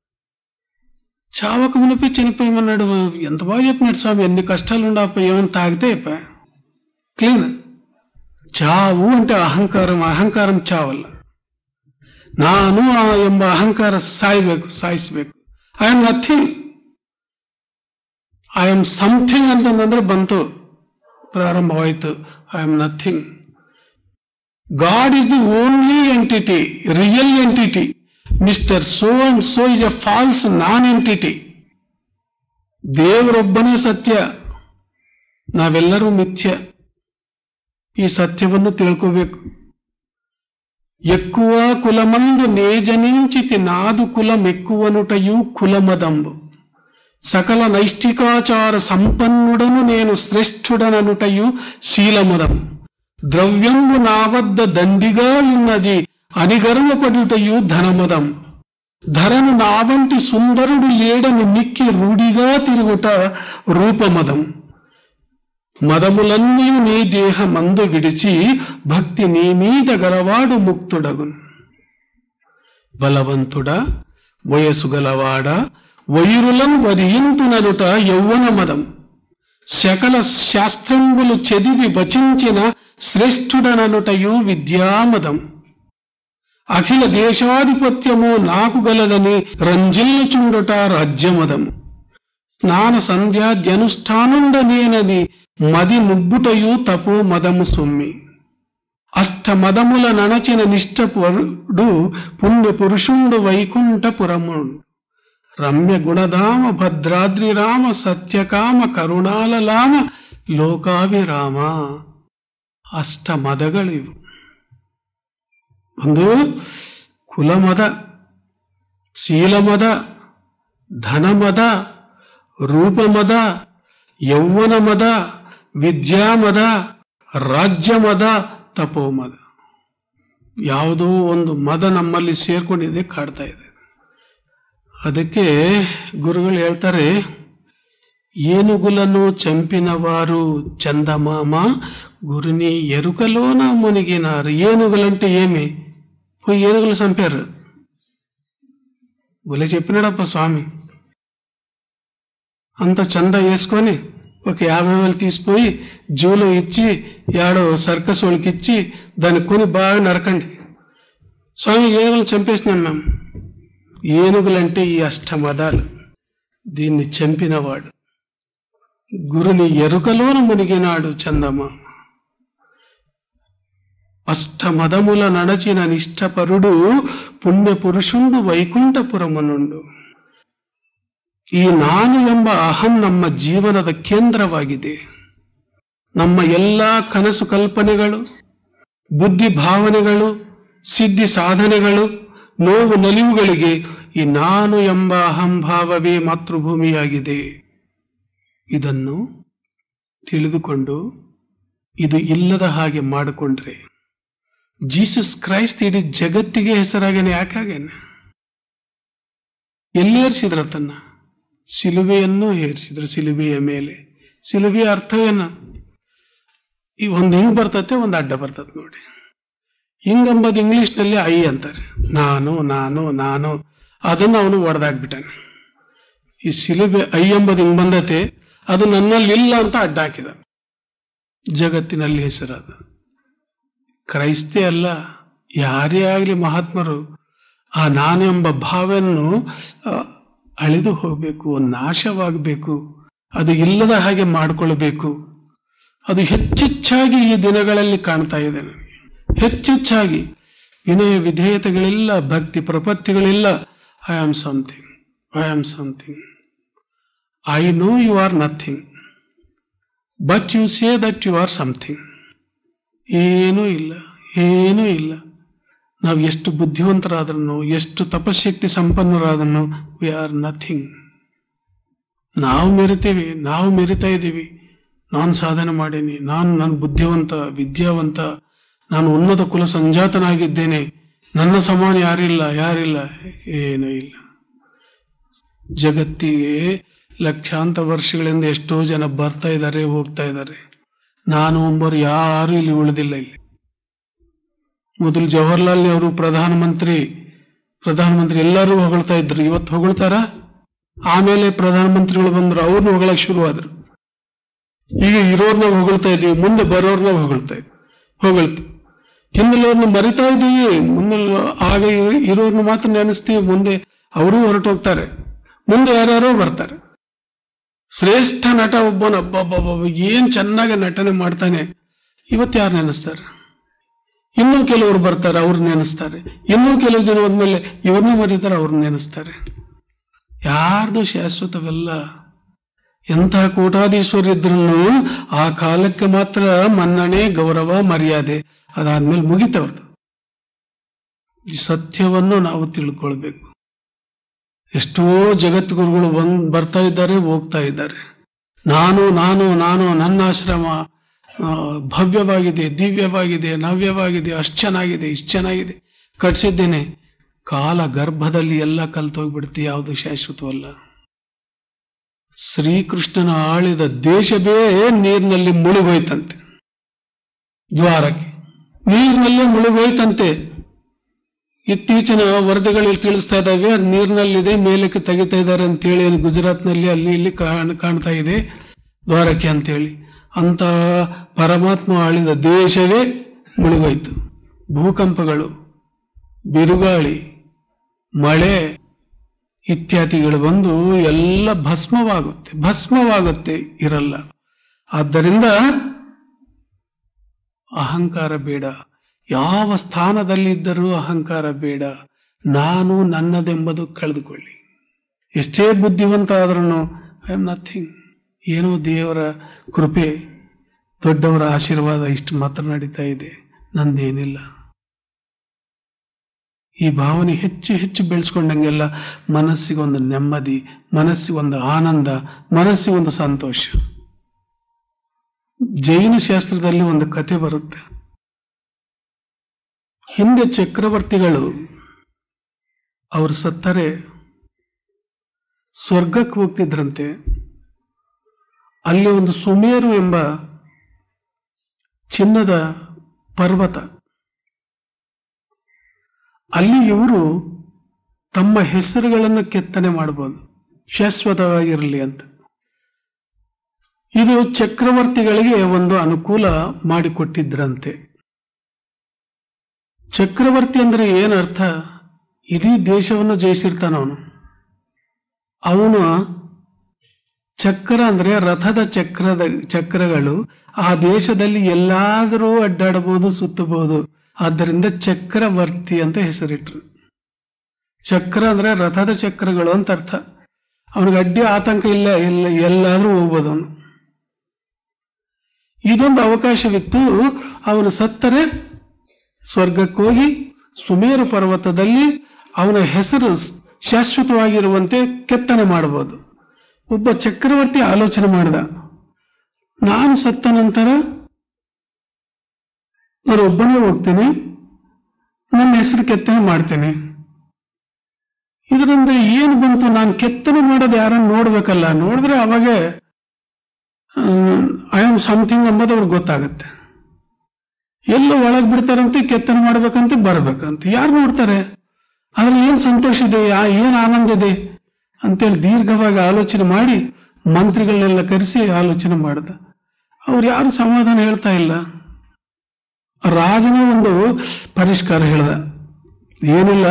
చావక మునిపే చనిపోయమన్నాడు ఎంత బాగా చెప్పినాడు స్వామి ఎన్ని కష్టాలు ఉండకపోయి ఏమైనా తాగితే క్లీన్ చావు అంటే అహంకారం అహంకారం చాವಲ್ಲ ನಾನು ಆ ಎಂಬ ಅಹಂಕಾರ ಸಾಯ್ಬೇಕು ಸಾಯಿಸ್ಬೇಕು I am nothing I am something ಅಂತಂದ್ರೆ ಬಂತು ಪ್ರಾರಂಭವಾಯಿತು I am nothing God is the only entity, real entity. Mr. So and so is a false non-entity. ದೇವರೊಬ್ಬನೇ ಸತ್ಯ ನಾವೆಲ್ಲರೂ ಮಿಥ್ಯ ಈ ಸತ್ಯವನ್ನು ತಿಳ್ಕೋಬೇಕು ఎక్కువ కులమందు నేజనించితి నాదు కులమెక్కువనుటయు కులమదంబు సకల నైష్టికాచార సంపన్నుడను నేను శ్రేష్ఠుడననుటయు శీలమదం ద్రవ్యంబు నా వద్ద దండిగా ఉన్నది అని గర్వపడుటయు ధనమదం ధరను నా వంటి సుందరుడు లేడని మిక్కి రూఢిగా తిరుగుట రూపమదం మదములన్నీ నీ దేహమందు విడిచి భక్తి నీ మీద గలవాడు ముక్తుడగున్ బలవంతుడా వయసు గలవాడ వైరులం వదియింతుననుట యౌవన మదం సకల శాస్త్రంబులు చదివి వచించిన శ్రేష్ఠుడననుటయు విద్యామదం అఖిల దేశాధిపత్యము నాకు గలదని రంజిల్లుచుండుట రాజ్యమదం స్నాన సంధ్యాద్యనుష్ఠానుండనేనని మది నుబ్బుటయు తపో మదము సొమ్మి అష్టమదముల ననచిన నిష్టపురుడు పుణ్య పురుషుండు వైకుంఠపురముడు రమ్య గుణధామ భద్రాద్రి రామ సత్యకామ కరుణాలలామ ಲೋಕಾಭಿರಾಮ ಅಷ್ಟ ಮದಗಳಿವು ಒಂದು ಕುಲಮದ ಶೀಲಮದ ಧನಮದ ರೂಪಮದ ಯೌವನಮದ ವಿದ್ಯಾಮದ ರಾಜ್ಯಮದ ತಪೋಮದ ಯಾವುದೋ ಒಂದು ಮದ ನಮ್ಮಲ್ಲಿ ಸೇರ್ಕೊಂಡಿದೆ ಕಾಡ್ತಾ ಇದೆ ಅದಕ್ಕೆ ಗುರುಗಳು ಹೇಳ್ತಾರೆ ఏనుగులను చంపినవారు చందమామ గురిని ఎరుకలోన మునిగినారు ఏనుగులంటే ఏమి పోయి ఏనుగులు చంపారు గులే చెప్పినాడప్ప స్వామి అంత చంద వేసుకొని ఒక యాభై వేలు తీసిపోయి జూలో ఇచ్చి ఏడో సర్కస్ వాళ్ళకి ఇచ్చి దాన్ని కొని బాగా నరకండి స్వామి ఏనుగులు చంపేసినాం మేము ఏనుగులంటే ఈ అష్టమదాలు దీన్ని చంపినవాడు గురుని ఎరుకలోన మునిగినాడు చందమామ అష్టమదముల నడచిన నిష్టపరుడు పుణ్యపురుషుండు ವೈಕುಂಠಪುರಮನುಂಡು ಈ ನಾನು ಎಂಬ ಅಹಂ ನಮ್ಮ ಜೀವನದ ಕೇಂದ್ರವಾಗಿದೆ ನಮ್ಮ ಎಲ್ಲಾ ಕನಸು ಕಲ್ಪನೆಗಳು ಬುದ್ಧಿ ಭಾವನೆಗಳು ಸಿದ್ಧಿ ಸಾಧನೆಗಳು ನೋವು ನಲಿವುಗಳಿಗೆ ಈ ನಾನು ಎಂಬ ಅಹಂಭಾವವೇ ಮಾತೃಭೂಮಿಯಾಗಿದೆ ಇದನ್ನು ತಿಳಿದುಕೊಂಡು ಇದು ಇಲ್ಲದ ಹಾಗೆ ಮಾಡಿಕೊಂಡ್ರೆ ಜೀಸಸ್ ಕ್ರೈಸ್ತ್ ಇಡೀ ಜಗತ್ತಿಗೆ ಹೆಸರಾಗೇನೆ ಯಾಕಾಗೇನೆ ಎಲ್ಲಿ ಏರ್ಸಿದ್ರ ತನ್ನ ಸಿಲುಬೆಯನ್ನು ಏರ್ಸಿದ್ರು ಸಿಲುಬೆಯ ಮೇಲೆ ಸಿಲುಬೆಯ ಅರ್ಥವೇನ ಈ ಒಂದು ಹಿಂಗ್ ಬರ್ತತೆ ಒಂದು ಅಡ್ಡ ಬರ್ತದೆ ನೋಡಿ ಹಿಂಗ್ ಅಂಬದು ಇಂಗ್ಲಿಷ್ನಲ್ಲಿ ಐ ಅಂತಾರೆ ನಾನು ನಾನು ನಾನು ಅದನ್ನು ಅವನು ಒಡೆದಾಕ್ಬಿಟ್ಟಾನೆ ಈ ಸಿಲುಬೆ ಐ ಎಂಬುದು ಹಿಂಗ್ ಬಂದತೆ ಅದು ನನ್ನಲ್ಲಿ ಇಲ್ಲ ಅಂತ ಅಡ್ಡ ಹಾಕಿದ ಜಗತ್ತಿನಲ್ಲಿ ಹೆಸರಾದ ಕ್ರೈಸ್ತೆ ಅಲ್ಲ ಯಾರೇ ಆಗಲಿ ಮಹಾತ್ಮರು ಆ ನಾನು ಎಂಬ ಭಾವವನ್ನು ಆ, ಅಳಿದು ಹೋಗಬೇಕು ನಾಶವಾಗಬೇಕು ಅದು ಇಲ್ಲದ ಹಾಗೆ ಮಾಡಿಕೊಳ್ಬೇಕು ಅದು ಹೆಚ್ಚೆಚ್ಚಾಗಿ ಈ ದಿನಗಳಲ್ಲಿ ಕಾಣ್ತಾ ಇದೆ ನನಗೆ ಹೆಚ್ಚೆಚ್ಚಾಗಿ ವಿನಯ ವಿಧೇಯತೆಗಳಿಲ್ಲ ಭಕ್ತಿ ಪ್ರಪತ್ತಿಗಳಿಲ್ಲ I am something I am something I know you are nothing but you say that you are something ಏನೂ ಇಲ್ಲ ಏನೂ ಇಲ್ಲ ನಾವು ಎಷ್ಟು ಬುದ್ಧಿವಂತರಾದ್ರೂ ಎಷ್ಟು ತಪಶಕ್ತಿ ಸಂಪನ್ನರಾದ್ರೂ ವಿ ಆರ್ ನಥಿಂಗ್ ನಾವು ಮೆರಿತೀವಿ ನಾವು ಮೆರಿತಾ ಇದ್ದೀವಿ ನಾನು ಸಾಧನೆ ಮಾಡೀನಿ ನಾನು ನಾನು ಬುದ್ಧಿವಂತ ವಿದ್ಯಾವಂತ ನಾನು ಉನ್ನತ ಕುಲ ಸಂಜಾತನಾಗಿದ್ದೇನೆ ನನ್ನ ಸಮಾನ ಯಾರಿಲ್ಲ ಯಾರಿಲ್ಲ ಏನೂ ಇಲ್ಲ ಜಗತ್ತಿಗೆ ಲಕ್ಷಾಂತರ ವರ್ಷಗಳಿಂದ ಎಷ್ಟೋ ಜನ ಬರ್ತಾ ಇದ್ದಾರೆ ಹೋಗ್ತಾ ಇದ್ದಾರೆ ನಾನು ಒಬ್ಬರು ಯಾರು ಇಲ್ಲಿ ಉಳಿದಿಲ್ಲ ಇಲ್ಲಿ ಮೊದಲು ಜವಾಹರ್ಲಾಲ್ ನೆಹರು ಪ್ರಧಾನಮಂತ್ರಿ ಪ್ರಧಾನಮಂತ್ರಿ ಎಲ್ಲರೂ ಹೊಗಳ್ತಾ ಇದ್ರು ಇವತ್ತು ಹೊಗಳ್ತಾರ ಆಮೇಲೆ ಪ್ರಧಾನಮಂತ್ರಿಗಳು ಬಂದ್ರು ಅವ್ರನ್ನ ಹೊಗಳಕ್ ಶುರುವಾದ್ರು ಈಗ ಇರೋರ್ನ ಹೊಗಳ್ತಾ ಇದೀವಿ ಮುಂದೆ ಬರೋರ್ನ ಹೊಗಳ್ತಾ ಇದ್ವಿ ಹೊಗಳ್ತೀವಿ ಹಿಂದಿಲವ್ರನ್ನ ಮರಿತಾ ಇದ್ದೀವಿ ಮುಂದೆ ಆಗ ಇರೋ- ಇರೋರ್ನ ಮಾತ್ರ ನೆನೆಸ್ತೀವಿ ಮುಂದೆ ಅವರೂ ಹೊರಟೋಗ್ತಾರೆ ಮುಂದೆ ಯಾರ್ಯಾರೋ ಬರ್ತಾರೆ ಶ್ರೇಷ್ಠ ನಟ ಒಬ್ಬನ ಒಬ್ಬೊಬ್ಬ ಏನ್ ಚೆನ್ನಾಗಿ ನಟನೆ ಮಾಡ್ತಾನೆ ಇವತ್ತು ಯಾರು ನೆನೆಸ್ತಾರೆ ಇನ್ನೂ ಕೆಲವರು ಬರ್ತಾರೆ ಅವ್ರು ನೆನೆಸ್ತಾರೆ ಇನ್ನೂ ಕೆಲವು ದಿನ ಹೋದ್ಮೇಲೆ ಇವ್ರನ್ನ ಮರೀತಾರೆ ಅವ್ರನ್ನ ನೆನೆಸ್ತಾರೆ ಯಾರ್ದು ಶಾಶ್ವತವೆಲ್ಲ ಎಂತಹ ಕೋಟಾಧೀಶ್ವರಿದ್ರು ಆ ಕಾಲಕ್ಕೆ ಮಾತ್ರ ಮನ್ನಣೆ ಗೌರವ ಮರ್ಯಾದೆ ಅದಾದ್ಮೇಲೆ ಮುಗಿತವ್ರದ್ದು ಈ ಸತ್ಯವನ್ನು ನಾವು ತಿಳ್ಕೊಳ್ಬೇಕು ಎಷ್ಟೋ ಜಗದ್ಗುರುಗಳು ಬಂದ್ ಬರ್ತಾ ಇದ್ದಾರೆ ಹೋಗ್ತಾ ಇದ್ದಾರೆ ನಾನು ನಾನು ನಾನು ನನ್ನ ಆಶ್ರಮ ಆ, ಭವ್ಯವಾಗಿದೆ ದಿವ್ಯವಾಗಿದೆ ನವ್ಯವಾಗಿದೆ ಅಷ್ಟು ಚೆನ್ನಾಗಿದೆ ಇಷ್ಟು ಚೆನ್ನಾಗಿದೆ ಕಟ್ಸಿದ್ದೇನೆ ಕಾಲ ಗರ್ಭದಲ್ಲಿ ಎಲ್ಲ ಕಲ್ತೋಗ್ಬಿಡುತ್ತೆ ಯಾವುದು ಶಾಶ್ವತವಲ್ಲ ಶ್ರೀಕೃಷ್ಣನ ಆಳಿದ ದೇಶವೇ ನೀರಿನಲ್ಲಿ ಮುಳುಗೋಯ್ತಂತೆ ದ್ವಾರಕ್ಕೆ ನೀರಿನಲ್ಲೇ ಮುಳುಗೋಯ್ತಂತೆ ಇತ್ತೀಚಿನ ವರದಿಗಳಲ್ಲಿ ತಿಳಿಸ್ತಾ ಇದ್ದಾವೆ ಅದು ನೀರಿನಲ್ಲಿದೆ ಮೇಲಕ್ಕೆ ತೆಗಿತಾ ಇದ್ದಾರೆ ಅಂತೇಳಿ ಏನು ಗುಜರಾತ್ನಲ್ಲಿ ಅಲ್ಲಿ ಇಲ್ಲಿ ಕಾಣ್ ಕಾಣ್ತಾ ಇದೆ ದ್ವಾರಕೆ ಅಂತೇಳಿ ಅಂತ ಪರಮಾತ್ಮ ಆಳಿದ ದೇಶವೇ ಮುಳುಗೋಯ್ತು ಭೂಕಂಪಗಳು ಬಿರುಗಾಳಿ ಮಳೆ ಇತ್ಯಾದಿಗಳು ಬಂದು ಎಲ್ಲ ಭಸ್ಮವಾಗುತ್ತೆ ಭಸ್ಮವಾಗುತ್ತೆ ಇರಲ್ಲ ಆದ್ದರಿಂದ ಅಹಂಕಾರ ಬೇಡ ಯಾವ ಸ್ಥಾನದಲ್ಲಿದ್ದರೂ ಅಹಂಕಾರ ಬೇಡ ನಾನು ನನ್ನದೆಂಬುದು ಕಳೆದುಕೊಳ್ಳಿ ಎಷ್ಟೇ ಬುದ್ಧಿವಂತ ಆದ್ರೂ ಐ ಆಮ್ ನಥಿಂಗ್ ಏನೋ ದೇವರ ಕೃಪೆ ದೊಡ್ಡವರ ಆಶೀರ್ವಾದ ಇಷ್ಟು ಮಾತ್ರ ನಡೀತಾ ಇದೆ ನಂದೇನಿಲ್ಲ ಈ ಭಾವನೆ ಹೆಚ್ಚು ಹೆಚ್ಚು ಬೆಳೆಸ್ಕೊಂಡಂಗೆಲ್ಲ ಮನಸ್ಸಿಗೊಂದು ನೆಮ್ಮದಿ ಮನಸ್ಸಿಗೊಂದು ಆನಂದ ಮನಸ್ಸಿಗೊಂದು ಸಂತೋಷ ಜೈನ ಶಾಸ್ತ್ರದಲ್ಲಿ ಒಂದು ಕತೆ ಬರುತ್ತೆ ಹಿಂದೆ ಚಕ್ರವರ್ತಿಗಳು ಅವರು ಸತ್ತರೆ ಸ್ವರ್ಗಕ್ಕೆ ಹೋಗ್ತಿದ್ರಂತೆ ಅಲ್ಲಿ ಒಂದು ಸುಮೇರು ಎಂಬ ಚಿನ್ನದ ಪರ್ವತ ಅಲ್ಲಿ ಇವರು ತಮ್ಮ ಹೆಸರುಗಳನ್ನು ಕೆತ್ತನೆ ಮಾಡಬಹುದು ಶಾಶ್ವತವಾಗಿರಲಿ ಅಂತ ಇದು ಚಕ್ರವರ್ತಿಗಳಿಗೆ ಒಂದು ಅನುಕೂಲ ಮಾಡಿಕೊಟ್ಟಿದ್ರಂತೆ ಚಕ್ರವರ್ತಿ ಅಂದ್ರೆ ಏನರ್ಥ ಇಡೀ ದೇಶವನ್ನು ಜಯಿಸಿರ್ತಾನ ಅವನು ಅವನು ಚಕ್ರ ಅಂದ್ರೆ ರಥದ ಚಕ್ರದ ಚಕ್ರಗಳು ಆ ದೇಶದಲ್ಲಿ ಎಲ್ಲಾದರೂ ಅಡ್ಡಾಡಬಹುದು ಸುತ್ತಬಹುದು ಆದ್ದರಿಂದ ಚಕ್ರವರ್ತಿ ಅಂತ ಹೆಸರಿಟ್ರು ಚಕ್ರ ಅಂದ್ರೆ ರಥದ ಚಕ್ರಗಳು ಅಂತ ಅರ್ಥ ಅವನಿಗೆ ಅಡ್ಡಿ ಆತಂಕ ಇಲ್ಲ ಎಲ್ಲ ಎಲ್ಲಾದ್ರೂ ಹೋಗ್ಬೋದು ಅವನು ಇದೊಂದು ಅವಕಾಶವಿತ್ತು ಅವನು ಸತ್ತರೆ ಸ್ವರ್ಗಕ್ಕೆ ಹೋಗಿ ಸುಮೇರು ಪರ್ವತದಲ್ಲಿ ಅವನ ಹೆಸರು ಶಾಶ್ವತವಾಗಿರುವಂತೆ ಕೆತ್ತನೆ ಮಾಡಬಹುದು ಒಬ್ಬ ಚಕ್ರವರ್ತಿ ಆಲೋಚನೆ ಮಾಡಿದ ನಾನು ಸತ್ತ ನಂತರ ನಾನು ಒಬ್ಬನೇ ಹೋಗ್ತೇನೆ ನನ್ನ ಹೆಸರು ಕೆತ್ತನೆ ಮಾಡ್ತೇನೆ ಇದರಿಂದ ಏನು ಬಂತು ನಾನು ಕೆತ್ತನೆ ಮಾಡೋದು ಯಾರನ್ನು ನೋಡ್ಬೇಕಲ್ಲ ನೋಡಿದ್ರೆ ಅವಾಗ ಐ ಆಮ್ ಸಮಥಿಂಗ್ ಎಂಬುದು ಅವ್ರಿಗೆ ಗೊತ್ತಾಗುತ್ತೆ ಎಲ್ಲ ಒಳಗ್ ಬಿಡ್ತಾರಂತೆ ಕೆತ್ತನೆ ಮಾಡ್ಬೇಕಂತ ಬರ್ಬೇಕಂತ ಯಾರು ನೋಡ್ತಾರೆ ಅದ್ರಲ್ಲಿ ಏನ್ ಸಂತೋಷ ಇದೆ ಯಾ- ಏನ್ ಆನಂದ ಇದೆ ಅಂತೇಳಿ ದೀರ್ಘವಾಗಿ ಆಲೋಚನೆ ಮಾಡಿ ಮಂತ್ರಿಗಳನ್ನೆಲ್ಲ ಕರೆಸಿ ಆಲೋಚನೆ ಮಾಡ್ದ ಅವ್ರು ಯಾರು ಸಮಾಧಾನ ಹೇಳ್ತಾ ಇಲ್ಲ ರಾಜನೇ ಒಂದು ಪರಿಷ್ಕಾರ ಹೇಳ್ದ ಏನಿಲ್ಲ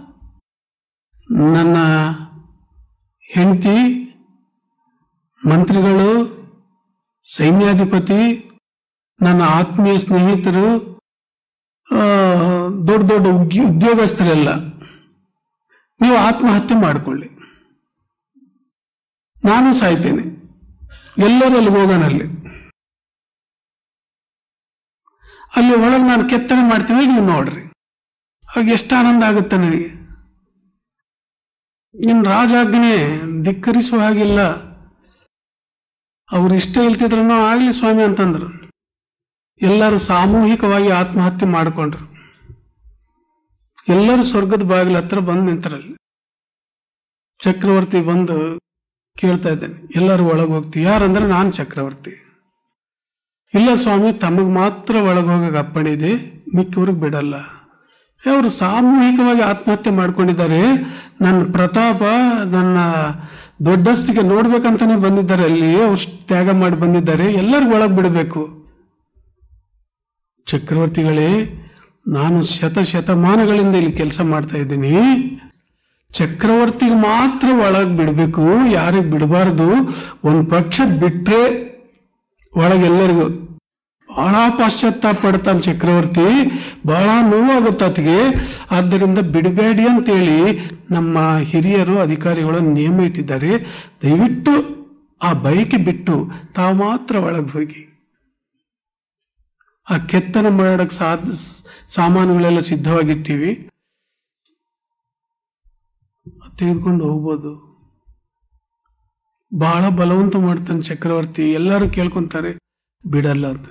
ನನ್ನ ಹೆಂಡತಿ ಮಂತ್ರಿಗಳು ಸೈನ್ಯಾಧಿಪತಿ ನನ್ನ ಆತ್ಮೀಯ ಸ್ನೇಹಿತರು ಆ, ದೊಡ್ಡ ದೊಡ್ಡ ಉದ್ಯ- ಉದ್ಯೋಗಸ್ಥರೆಲ್ಲ ನೀವು ಆತ್ಮಹತ್ಯೆ ಮಾಡಿಕೊಳ್ಳಿ ನಾನು ಸಾಯ್ತೇನೆ ಎಲ್ಲರೂ ಅಲ್ಲಿ ಹೋಗೋಣ ಅಲ್ಲಿ ಅಲ್ಲಿ ಒಳಗೆ ನಾನು ಕೆತ್ತನೆ ಮಾಡ್ತೀನಿ ನೀವು ನೋಡ್ರಿ ಆಗ ಎಷ್ಟು ಆನಂದ ಆಗುತ್ತೆ ನನಗೆ ನಿನ್ ರಾಜಾಜ್ಞೆ ಧಿಕ್ಕರಿಸುವ ಹಾಗಿಲ್ಲ ಅವ್ರು ಇಷ್ಟ ಇಲ್ತಿದ್ರೂ ಆಗ್ಲಿ ಸ್ವಾಮಿ ಅಂತಂದ್ರು ಎಲ್ಲರೂ ಸಾಮೂಹಿಕವಾಗಿ ಆತ್ಮಹತ್ಯೆ ಮಾಡಿಕೊಂಡ್ರು ಎಲ್ಲರೂ ಸ್ವರ್ಗದ ಬಾಗಿಲ ಹತ್ರ ಬಂದು ನಿಂತರಲ್ಲಿ ಚಕ್ರವರ್ತಿ ಬಂದು ಕೇಳ್ತಾ ಇದ್ದೇನೆ ಎಲ್ಲರೂ ಒಳಗೆ ಹೋಗ್ತೀವಿ ಯಾರಂದ್ರೆ ನಾನು ಚಕ್ರವರ್ತಿ ಇಲ್ಲ ಸ್ವಾಮಿ ತಮಗ್ ಮಾತ್ರ ಒಳಗೆ ಹೋಗಕ್ಕೆ ಅಪ್ಪಣೆ ಇದೆ ಮಿಕ್ಕವ್ರಿಗೆ ಬಿಡಲ್ಲ ಅವರು ಸಾಮೂಹಿಕವಾಗಿ ಆತ್ಮಹತ್ಯೆ ಮಾಡ್ಕೊಂಡಿದ್ದಾರೆ ನನ್ನ ಪ್ರತಾಪ ನನ್ನ ದೊಡ್ಡಸ್ತಿಗೆ ನೋಡ್ಬೇಕಂತಾನೆ ಬಂದಿದ್ದಾರೆ ಅಲ್ಲಿ ಅವ್ರು ತ್ಯಾಗ ಮಾಡಿ ಬಂದಿದ್ದಾರೆ ಎಲ್ಲರಿಗೂ ಒಳಗೆ ಬಿಡಬೇಕು ಚಕ್ರವರ್ತಿಗಳೇ ನಾನು ಶತ ಶತಮಾನಗಳಿಂದ ಇಲ್ಲಿ ಕೆಲಸ ಮಾಡ್ತಾ ಇದ್ದೀನಿ ಚಕ್ರವರ್ತಿಗೆ ಮಾತ್ರ ಒಳಗ್ ಬಿಡಬೇಕು ಯಾರಿಗೆ ಬಿಡಬಾರ್ದು ಒಂದು ಪಕ್ಷ ಬಿಟ್ರೆ ಒಳಗೆಲ್ಲರಿಗೂ ಬಹಳ ಪಾಶ್ಚಾತ್ತಾಪ ಪಡ್ತಾನೆ ಚಕ್ರವರ್ತಿ ಬಹಳ ನೋವಾಗುತ್ತೆ ಆತಗೆ ಆದ್ದರಿಂದ ಬಿಡಬೇಡಿ ಅಂತೇಳಿ ನಮ್ಮ ಹಿರಿಯರು ಅಧಿಕಾರಿಗಳು ನಿಯಮ ಇಟ್ಟಿದ್ದಾರೆ ದಯವಿಟ್ಟು ಆ ಬೈಕ್ ಬಿಟ್ಟು ತಾವು ಮಾತ್ರ ಒಳಗೆ ಹೋಗಿ ಆ ಕೆತ್ತನೆ ಮಾಡಕ್ ಸಾಧ ಸಾಮಾನುಗಳೆಲ್ಲ ಸಿದ್ಧವಾಗಿಟ್ಟಿವಿ ತೆಗೆದುಕೊಂಡು ಹೋಗ್ಬೋದು ಬಹಳ ಬಲವಂತ ಮಾಡ್ತಾನೆ ಚಕ್ರವರ್ತಿ ಎಲ್ಲರೂ ಕೇಳ್ಕೊಂತಾರೆ ಬಿಡಲ್ಲ ಅಂತ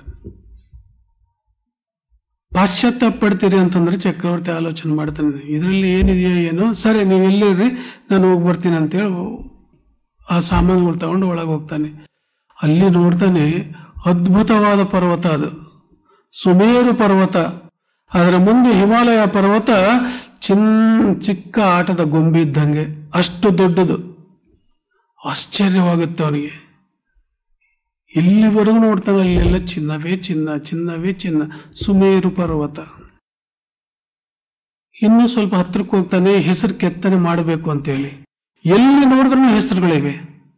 ಪಾಶ್ಚಾತ್ಯ ಪಡ್ತೀರಿ ಅಂತಂದ್ರೆ ಚಕ್ರವರ್ತಿ ಆಲೋಚನೆ ಮಾಡ್ತಾನೆ ಇದರಲ್ಲಿ ಏನಿದೆಯೋ ಏನೋ ಸರಿ ನೀವು ಎಲ್ಲಿರ್ರಿ ನಾನು ಹೋಗಿ ಬರ್ತೀನಿ ಅಂತೇಳಿ ಆ ಸಾಮಾನುಗಳು ತಗೊಂಡು ಒಳಗೆ ಹೋಗ್ತಾನೆ ಅಲ್ಲಿ ನೋಡ್ತಾನೆ ಅದ್ಭುತವಾದ ಪರ್ವತ ಅದು ಸುಮೇರು ಪರ್ವತ ಅದರ ಮುಂದೆ ಹಿಮಾಲಯ ಪರ್ವತ ಚಿನ್ ಚಿಕ್ಕ ಆಟದ ಗೊಂಬೆ ಇದ್ದಂಗೆ ಅಷ್ಟು ದೊಡ್ಡದು ಆಶ್ಚರ್ಯವಾಗುತ್ತೆ ಅವನಿಗೆ ಇಲ್ಲಿವರೆಗೂ ನೋಡ್ತಾನೆ ಅಲ್ಲೆಲ್ಲ ಚಿನ್ನವೇ ಚಿನ್ನ ಚಿನ್ನವೇ ಚಿನ್ನ ಸುಮೇರು ಪರ್ವತ ಇನ್ನೂ ಸ್ವಲ್ಪ ಹತ್ರಕ್ಕೆ ಹೋಗ್ತಾನೆ ಹೆಸರು ಕೆತ್ತನೆ ಮಾಡಬೇಕು ಅಂತೇಳಿ ಎಲ್ಲಿ ನೋಡಿದ್ರೂ ಹೆಸರುಗಳಿವೆ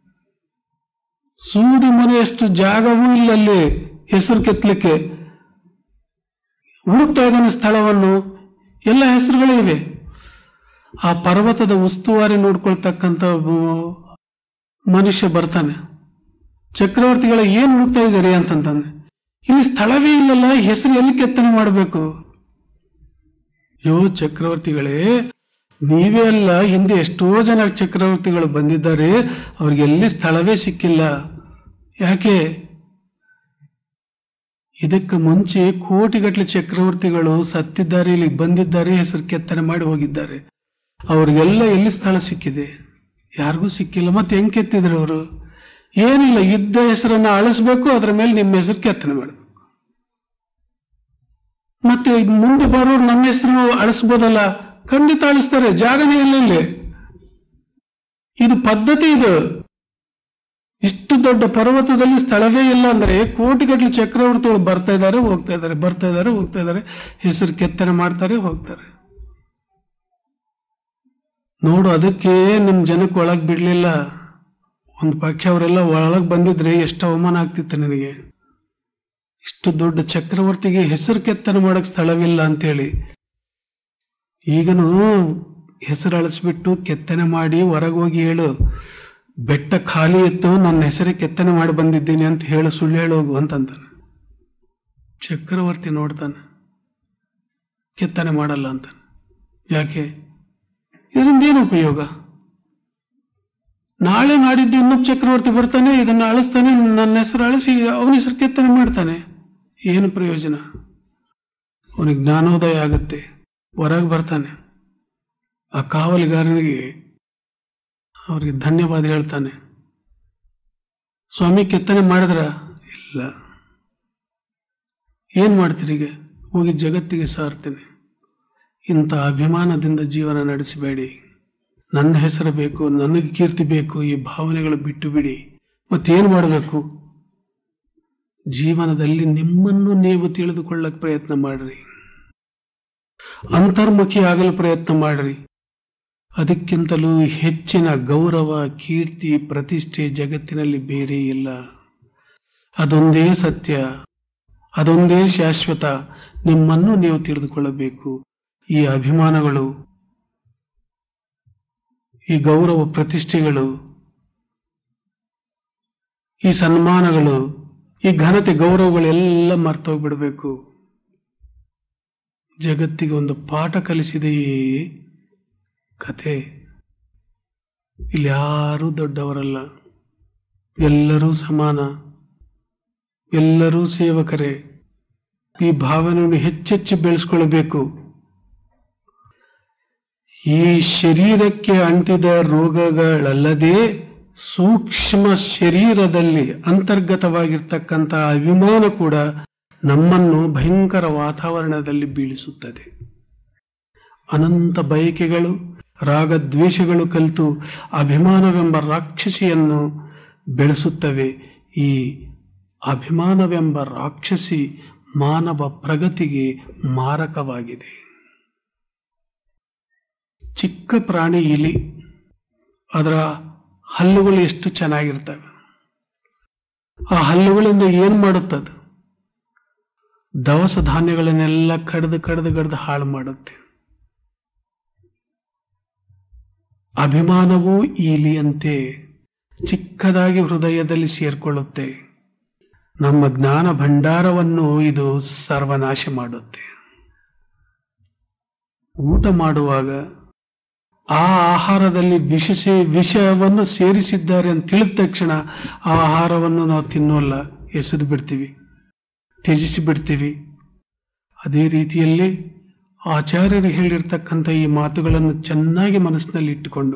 ಸೂಡಿ ಮನೆಯಷ್ಟು ಜಾಗವೂ ಇಲ್ಲ ಅಲ್ಲಿ ಹೆಸರು ಕೆತ್ತಲಿಕ್ಕೆ ಹುಡುಕ್ತಾ ಇದ್ದಾನೆ ಸ್ಥಳವನ್ನು ಎಲ್ಲ ಹೆಸರುಗಳೇ ಇವೆ ಆ ಪರ್ವತದ ಉಸ್ತುವಾರಿ ನೋಡ್ಕೊಳ್ತಕ್ಕಂಥ ಒಬ್ಬ ಮನುಷ್ಯ ಬರ್ತಾನೆ ಚಕ್ರವರ್ತಿಗಳ ಏನ್ ಹುಡುಕ್ತಾ ಇದ್ದಾರೆ ಅಂತಂತಾನೆ ಇಲ್ಲಿ ಸ್ಥಳವೇ ಇಲ್ಲಲ್ಲ ಹೆಸರು ಎಲ್ಲಿ ಕೆತ್ತನೆ ಮಾಡಬೇಕು ಯೋ ಚಕ್ರವರ್ತಿಗಳೇ ನೀವೇ ಅಲ್ಲ ಹಿಂದೆ ಎಷ್ಟೋ ಜನ ಚಕ್ರವರ್ತಿಗಳು ಬಂದಿದ್ದಾರೆ ಅವ್ರಿಗೆ ಎಲ್ಲಿ ಸ್ಥಳವೇ ಸಿಕ್ಕಿಲ್ಲ ಯಾಕೆ ಇದಕ್ಕೆ ಮುಂಚೆ ಕೋಟಿಗಟ್ಟಲೆ ಚಕ್ರವರ್ತಿಗಳು ಸತ್ತಿದ್ದಾರೆ ಇಲ್ಲಿ ಬಂದಿದ್ದಾರೆ ಹೆಸರು ಕೆತ್ತನೆ ಮಾಡಿ ಹೋಗಿದ್ದಾರೆ ಅವ್ರಿಗೆಲ್ಲ ಎಲ್ಲಿ ಸ್ಥಳ ಸಿಕ್ಕಿದೆ ಯಾರಿಗೂ ಸಿಕ್ಕಿಲ್ಲ ಮತ್ತೆ ಹೆಂಗ್ ಕೆತ್ತಿದ್ರು ಅವರು ಏನಿಲ್ಲ ಇದ್ದ ಹೆಸರನ್ನ ಅಳಿಸ್ಬೇಕು ಅದರ ಮೇಲೆ ನಿಮ್ಮ ಹೆಸರು ಕೆತ್ತನೆ ಮಾಡಬೇಕು ಮತ್ತೆ ಮುಂದೆ ಬರೋರು ನಮ್ಮ ಹೆಸರು ಅಳಿಸ್ಬೋದಲ್ಲ ಖಂಡಿತ ಅಳಿಸ್ತಾರೆ ಜಾಗನೇ ಇಲ್ಲ ಇಲ್ಲಿ ಇದು ಪದ್ಧತಿ ಇದು ಇಷ್ಟು ದೊಡ್ಡ ಪರ್ವತದಲ್ಲಿ ಸ್ಥಳವೇ ಇಲ್ಲ ಅಂದ್ರೆ ಕೋಟಿಗಟ್ಟಲೆ ಚಕ್ರವರ್ತಿಗಳು ಬರ್ತಾ ಇದ್ದಾರೆ ಹೋಗ್ತಾ ಇದ್ದಾರೆ ಬರ್ತಾ ಇದ್ದಾರೆ ಹೋಗ್ತಾ ಇದ್ದಾರೆ ಹೆಸರು ಕೆತ್ತನೆ ಮಾಡ್ತಾರೆ ಹೋಗ್ತಾರೆ ನೋಡು ಅದಕ್ಕೆ ನಿಮ್ ಜನಕ್ಕೆ ಒಳಗ್ ಬಿಡ್ಲಿಲ್ಲ ಒಂದು ಪಕ್ಷ ಅವರೆಲ್ಲ ಒಳಗ್ ಬಂದಿದ್ರೆ ಎಷ್ಟು ಅವಮಾನ ಆಗ್ತಿತ್ತು ನಿನಗೆ ಇಷ್ಟು ದೊಡ್ಡ ಚಕ್ರವರ್ತಿಗೆ ಹೆಸರು ಕೆತ್ತನೆ ಮಾಡಕ್ ಸ್ಥಳವಿಲ್ಲ ಅಂತೇಳಿ ಈಗನು ಹೆಸರು ಅಳಿಸ್ಬಿಟ್ಟು ಕೆತ್ತನೆ ಮಾಡಿ ಹೊರಗೆ ಹೋಗಿ ಹೇಳು ಬೆಟ್ಟ ಖಾಲಿ ಇತ್ತು ನನ್ನ ಹೆಸರೇ ಕೆತ್ತನೆ ಮಾಡಿ ಬಂದಿದ್ದೀನಿ ಅಂತ ಹೇಳು ಸುಳ್ಳು ಹೇಳೋಗು ಅಂತಂತಾನೆ ಚಕ್ರವರ್ತಿ ನೋಡ್ತಾನೆ ಕೆತ್ತನೆ ಮಾಡಲ್ಲ ಅಂತಾನೆ ಯಾಕೆ ಇದರಿಂದ ಏನು ಉಪಯೋಗ ನಾಳೆ ನಾಡಿದ್ದು ಇನ್ನೊಬ್ಬ ಚಕ್ರವರ್ತಿ ಬರ್ತಾನೆ ಇದನ್ನ ಅಳಿಸ್ತಾನೆ ನನ್ನ ಹೆಸರು ಅಳಿಸಿ ಅವನ ಹೆಸರು ಕೆತ್ತನೆ ಮಾಡ್ತಾನೆ ಏನು ಪ್ರಯೋಜನ ಅವನಿಗೆ ಜ್ಞಾನೋದಯ ಆಗುತ್ತೆ ಹೊರಗೆ ಬರ್ತಾನೆ ಆ ಕಾವಲಿಗಾರನಿಗೆ ಅವರಿಗೆ ಧನ್ಯವಾದ ಹೇಳ್ತಾನೆ ಸ್ವಾಮಿ ಕೆತ್ತನೆ ಮಾಡಿದ್ರ ಇಲ್ಲ ಏನ್ ಮಾಡ್ತೀರಿ ಈಗ ಹೋಗಿ ಜಗತ್ತಿಗೆ ಸಾರ್ತೇನೆ ಇಂಥ ಅಭಿಮಾನದಿಂದ ಜೀವನ ನಡೆಸಬೇಡಿ ನನ್ನ ಹೆಸರು ಬೇಕು ನನಗೆ ಕೀರ್ತಿ ಬೇಕು ಈ ಭಾವನೆಗಳು ಬಿಟ್ಟು ಬಿಡಿ ಮತ್ತೇನು ಮಾಡಬೇಕು ಜೀವನದಲ್ಲಿ ನಿಮ್ಮನ್ನು ನೀವು ತಿಳಿದುಕೊಳ್ಳಕ್ ಪ್ರಯತ್ನ ಮಾಡ್ರಿ ಅಂತರ್ಮುಖಿ ಆಗಲು ಪ್ರಯತ್ನ ಮಾಡ್ರಿ ಅದಕ್ಕಿಂತಲೂ ಹೆಚ್ಚಿನ ಗೌರವ ಕೀರ್ತಿ ಪ್ರತಿಷ್ಠೆ ಜಗತ್ತಿನಲ್ಲಿ ಬೇರೆ ಇಲ್ಲ ಅದೊಂದೇ ಸತ್ಯ ಅದೊಂದೇ ಶಾಶ್ವತ ನಿಮ್ಮನ್ನು ನೀವು ತಿಳಿದುಕೊಳ್ಳಬೇಕು ಈ ಅಭಿಮಾನಗಳು ಈ ಗೌರವ ಪ್ರತಿಷ್ಠೆಗಳು ಈ ಸನ್ಮಾನಗಳು ಈ ಘನತೆ ಗೌರವಗಳೆಲ್ಲ ಮರ್ತೋಗ್ಬಿಡ್ಬೇಕು ಜಗತ್ತಿಗೆ ಒಂದು ಪಾಠ ಕಲಿಸಿದೆ ಈ ಕಥೆ ಇಲ್ಲಿ ಯಾರೂ ದೊಡ್ಡವರಲ್ಲ ಎಲ್ಲರೂ ಸಮಾನ ಎಲ್ಲರೂ ಸೇವಕರೇ ಈ ಭಾವನೆಯನ್ನು ಹೆಚ್ಚೆಚ್ಚು ಬೆಳೆಸ್ಕೊಳ್ಬೇಕು ಈ ಶರೀರಕ್ಕೆ ಅಂಟಿದ ರೋಗಗಳಲ್ಲದೆ ಸೂಕ್ಷ್ಮ ಶರೀರದಲ್ಲಿ ಅಂತರ್ಗತವಾಗಿರ್ತಕ್ಕಂಥ ಅಭಿಮಾನ ಕೂಡ ನಮ್ಮನ್ನು ಭಯಂಕರ ವಾತಾವರಣದಲ್ಲಿ ಬೀಳಿಸುತ್ತದೆ ಅನಂತ ಬಯಕೆಗಳು ರಾಗದ್ವೇಷಗಳು ಕಲಿತು ಅಭಿಮಾನವೆಂಬ ರಾಕ್ಷಸಿಯನ್ನು ಬೆಳೆಸುತ್ತವೆ ಈ ಅಭಿಮಾನವೆಂಬ ರಾಕ್ಷಸಿ ಮಾನವ ಪ್ರಗತಿಗೆ ಮಾರಕವಾಗಿದೆ ಚಿಕ್ಕ ಪ್ರಾಣಿ ಇಲಿ ಅದರ ಹಲ್ಲುಗಳು ಎಷ್ಟು ಚೆನ್ನಾಗಿರ್ತವೆ ಆ ಹಲ್ಲುಗಳಿಂದ ಏನ್ ಮಾಡುತ್ತದು ದವಸ ಧಾನ್ಯಗಳನ್ನೆಲ್ಲ ಕಡ್ದು ಕಡ್ದು ಕಡ್ದು ಹಾಳು ಮಾಡುತ್ತೆ ಅಭಿಮಾನವೂ ಈಲಿಯಂತೆ ಚಿಕ್ಕದಾಗಿ ಹೃದಯದಲ್ಲಿ ಸೇರ್ಕೊಳ್ಳುತ್ತೆ ನಮ್ಮ ಜ್ಞಾನ ಭಂಡಾರವನ್ನು ಇದು ಸರ್ವನಾಶ ಮಾಡುತ್ತೆ ಊಟ ಮಾಡುವಾಗ ಆ ಆಹಾರದಲ್ಲಿ ವಿಷ ವಿಷವನ್ನು ಸೇರಿಸಿದ್ದಾರೆ ಅಂತ ತಿಳಿದ ತಕ್ಷಣ ಆ ಆಹಾರವನ್ನು ನಾವು ತಿನ್ನೋಲ್ಲ ಎಸೆದು ಬಿಡ್ತೀವಿ ತ್ಯಜಿಸಿ ಬಿಡ್ತೀವಿ ಅದೇ ರೀತಿಯಲ್ಲಿ ಆಚಾರ್ಯರು ಹೇಳಿರ್ತಕ್ಕಂಥ ಈ ಮಾತುಗಳನ್ನು ಚೆನ್ನಾಗಿ ಮನಸ್ಸಿನಲ್ಲಿ ಇಟ್ಟುಕೊಂಡು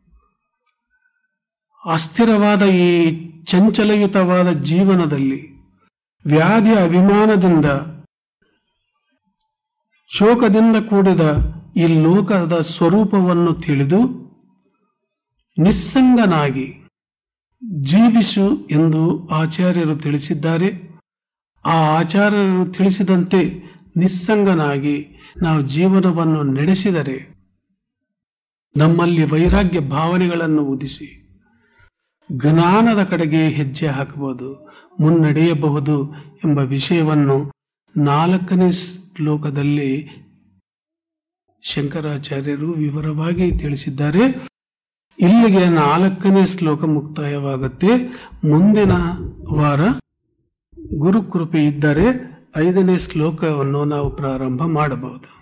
ಅಸ್ಥಿರವಾದ ಈ ಚಂಚಲಯುತವಾದ ಜೀವನದಲ್ಲಿ ವ್ಯಾಧಿಯ ಅಭಿಮಾನದಿಂದ ಶೋಕದಿಂದ ಕೂಡಿದ ಈ ಲೋಕದ ಸ್ವರೂಪವನ್ನು ತಿಳಿದು ನಿಸ್ಸಂಗನಾಗಿ ಜೀವಿಸು ಎಂದು ಆಚಾರ್ಯರು ತಿಳಿಸಿದ್ದಾರೆ ಆ ಆಚಾರ್ಯರು ತಿಳಿಸಿದಂತೆ ನಿಸ್ಸಂಗನಾಗಿ ನಾವು ಜೀವನವನ್ನು ನಡೆಸಿದರೆ ನಮ್ಮಲ್ಲಿ ವೈರಾಗ್ಯ ಭಾವನೆಗಳನ್ನು ಉದಿಸಿ ಜ್ಞಾನದ ಕಡೆಗೆ ಹೆಜ್ಜೆ ಹಾಕಬಹುದು ಮುನ್ನಡೆಯಬಹುದು ಎಂಬ ವಿಷಯವನ್ನು ನಾಲ್ಕನೇ ಶ್ಲೋಕದಲ್ಲಿ ಶಂಕರಾಚಾರ್ಯರು ವಿವರವಾಗಿ ತಿಳಿಸಿದ್ದಾರೆ ಇಲ್ಲಿಗೆ ನಾಲ್ಕನೇ ಶ್ಲೋಕ ಮುಕ್ತಾಯವಾಗುತ್ತೆ ಮುಂದಿನ ವಾರ ಗುರುಕೃಪೆ ಇದ್ದರೆ ಐದನೇ ಶ್ಲೋಕವನ್ನು ನಾವು ಪ್ರಾರಂಭ ಮಾಡಬಹುದು